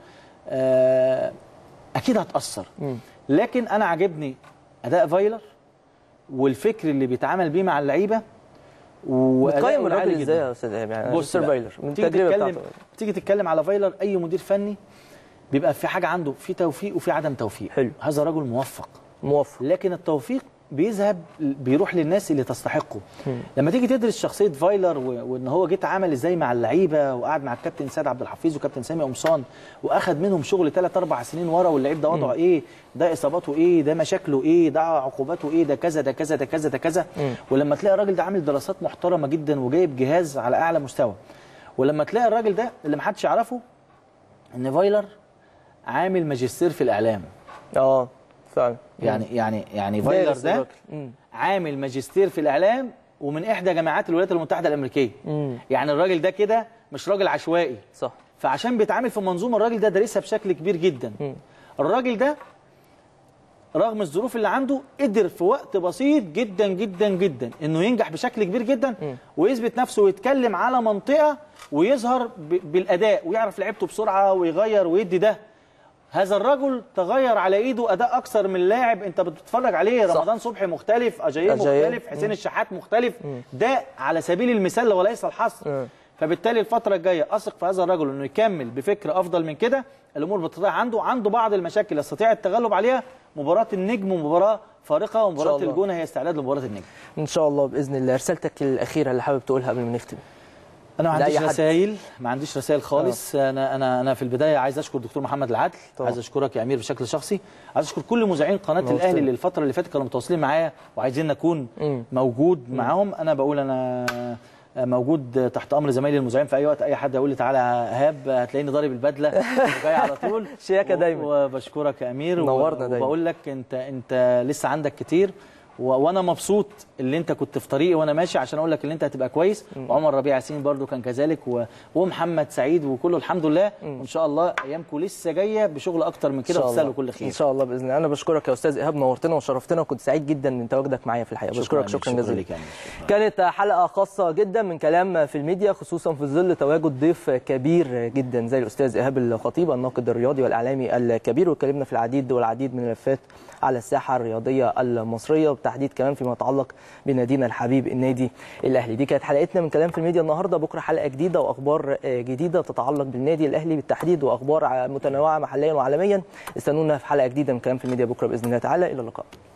آه، اكيد هتاثر مم. لكن انا عاجبني اداء فايلر والفكر اللي بيتعامل بيه مع اللعيبه وأداؤه بتقيم العالي الراجل جداً. ازاي يا استاذ ايهاب يعني بص مستر بقى، بايلر من تيجي التجربه تتكلم بتاعته تيجي تتكلم على فايلر اي مدير فني بيبقى في حاجه عنده في توفيق وفي عدم توفيق حلو. هذا رجل موفق موفق لكن التوفيق بيذهب بيروح للناس اللي تستحقه لما تيجي تدرس شخصيه فايلر و- وان هو جه اتعامل ازاي مع اللعيبه وقعد مع الكابتن سيد عبد الحفيظ وكابتن سامي قمصان واخد منهم شغل ثلاث اربع سنين ورا واللعيب ده وضعه ايه ده اصاباته ايه ده مشاكله ايه ده عقوباته ايه ده كذا ده كذا ده كذا ده كذا ولما تلاقي الراجل ده عامل دراسات محترمه جدا وجايب جهاز على اعلى مستوى ولما تلاقي الراجل ده اللي محدش يعرفه ان فايلر عامل ماجستير في الاعلام اه فعلا يعني يعني يعني فايلر دارس ده الراجل. مم. عامل ماجستير في الاعلام ومن احدى جامعات الولايات المتحده الامريكيه مم. يعني الراجل ده كده مش راجل عشوائي صح فعشان بيتعامل في منظومه الراجل ده دارسها بشكل كبير جدا مم. الراجل ده رغم الظروف اللي عنده قدر في وقت بسيط جدا جدا جدا انه ينجح بشكل كبير جدا ويثبت نفسه ويتكلم على منطقه ويظهر ب- بالاداء ويعرف لعيبته بسرعه ويغير ويدي ده هذا الرجل تغير على ايده اداء اكثر من لاعب انت بتتفرج عليه صح. رمضان صبحي مختلف اجاييه أجاييه. مختلف حسين الشحات مختلف ده على سبيل المثال وليس الحصر مم. فبالتالي الفتره الجايه اثق في هذا الرجل انه يكمل بفكر افضل من كده الامور بتضيع عنده عنده بعض المشاكل يستطيع التغلب عليها مباراه النجم مباراه فارقه ومباراه الله. الجونه هي استعداد لمباراه النجم ان شاء الله باذن الله رسالتك الاخيره اللي حابب تقولها قبل ما نختم انا ما لأي عنديش حد. رسائل ما عنديش رسائل خالص انا انا انا في البدايه عايز اشكر دكتور محمد العدل طبعا. عايز اشكرك يا امير بشكل شخصي عايز اشكر كل مذيعين قناه نورتني. الاهلي اللي الفتره اللي فاتت كانوا متواصلين معايا وعايزين اكون مم. موجود معاهم انا بقول انا موجود تحت امر زمايلي المذيعين في اي وقت اي حد يقول لي تعالى يا ايهاب هتلاقيني ضارب البدله وجاي على طول شياكة دايما. وبشكرك يا امير و- نورنا دايما. وبقول لك انت انت لسه عندك كتير و- وانا مبسوط اللي انت كنت في طريقي وانا ماشي عشان اقول لك اللي انت هتبقى كويس وعمر ربيع ياسين برضو كان كذلك و... ومحمد سعيد وكله الحمد لله وان شاء الله ايامكم لسه جايه بشغل اكتر من كده إن شاء الله. وتستاهلوا كل خير ان شاء الله باذن الله انا بشكرك يا استاذ ايهاب نورتنا وشرفتنا وكنت سعيد جدا من تواجدك معايا في الحقيقه بشكرك شكرا شكرا جزيلا لك يا أمير. كانت حلقة خاصة جدا من كلام في الميديا خصوصا في ظل تواجد ضيف كبير جدا زي الأستاذ إيهاب الخطيب الناقد الرياضي والإعلامي الكبير واتكلمنا في العديد والعديد من الملفات على الساحة الرياضية المصرية وبالتحديد كمان فيما يتعلق بنادينا الحبيب النادي الأهلي دي كانت حلقتنا من كلام في الميديا النهاردة بكرة حلقة جديدة وأخبار جديدة تتعلق بالنادي الأهلي بالتحديد وأخبار متنوعة محليا وعالميا استنونا في حلقة جديدة من كلام في الميديا بكرة بإذن الله تعالى إلى اللقاء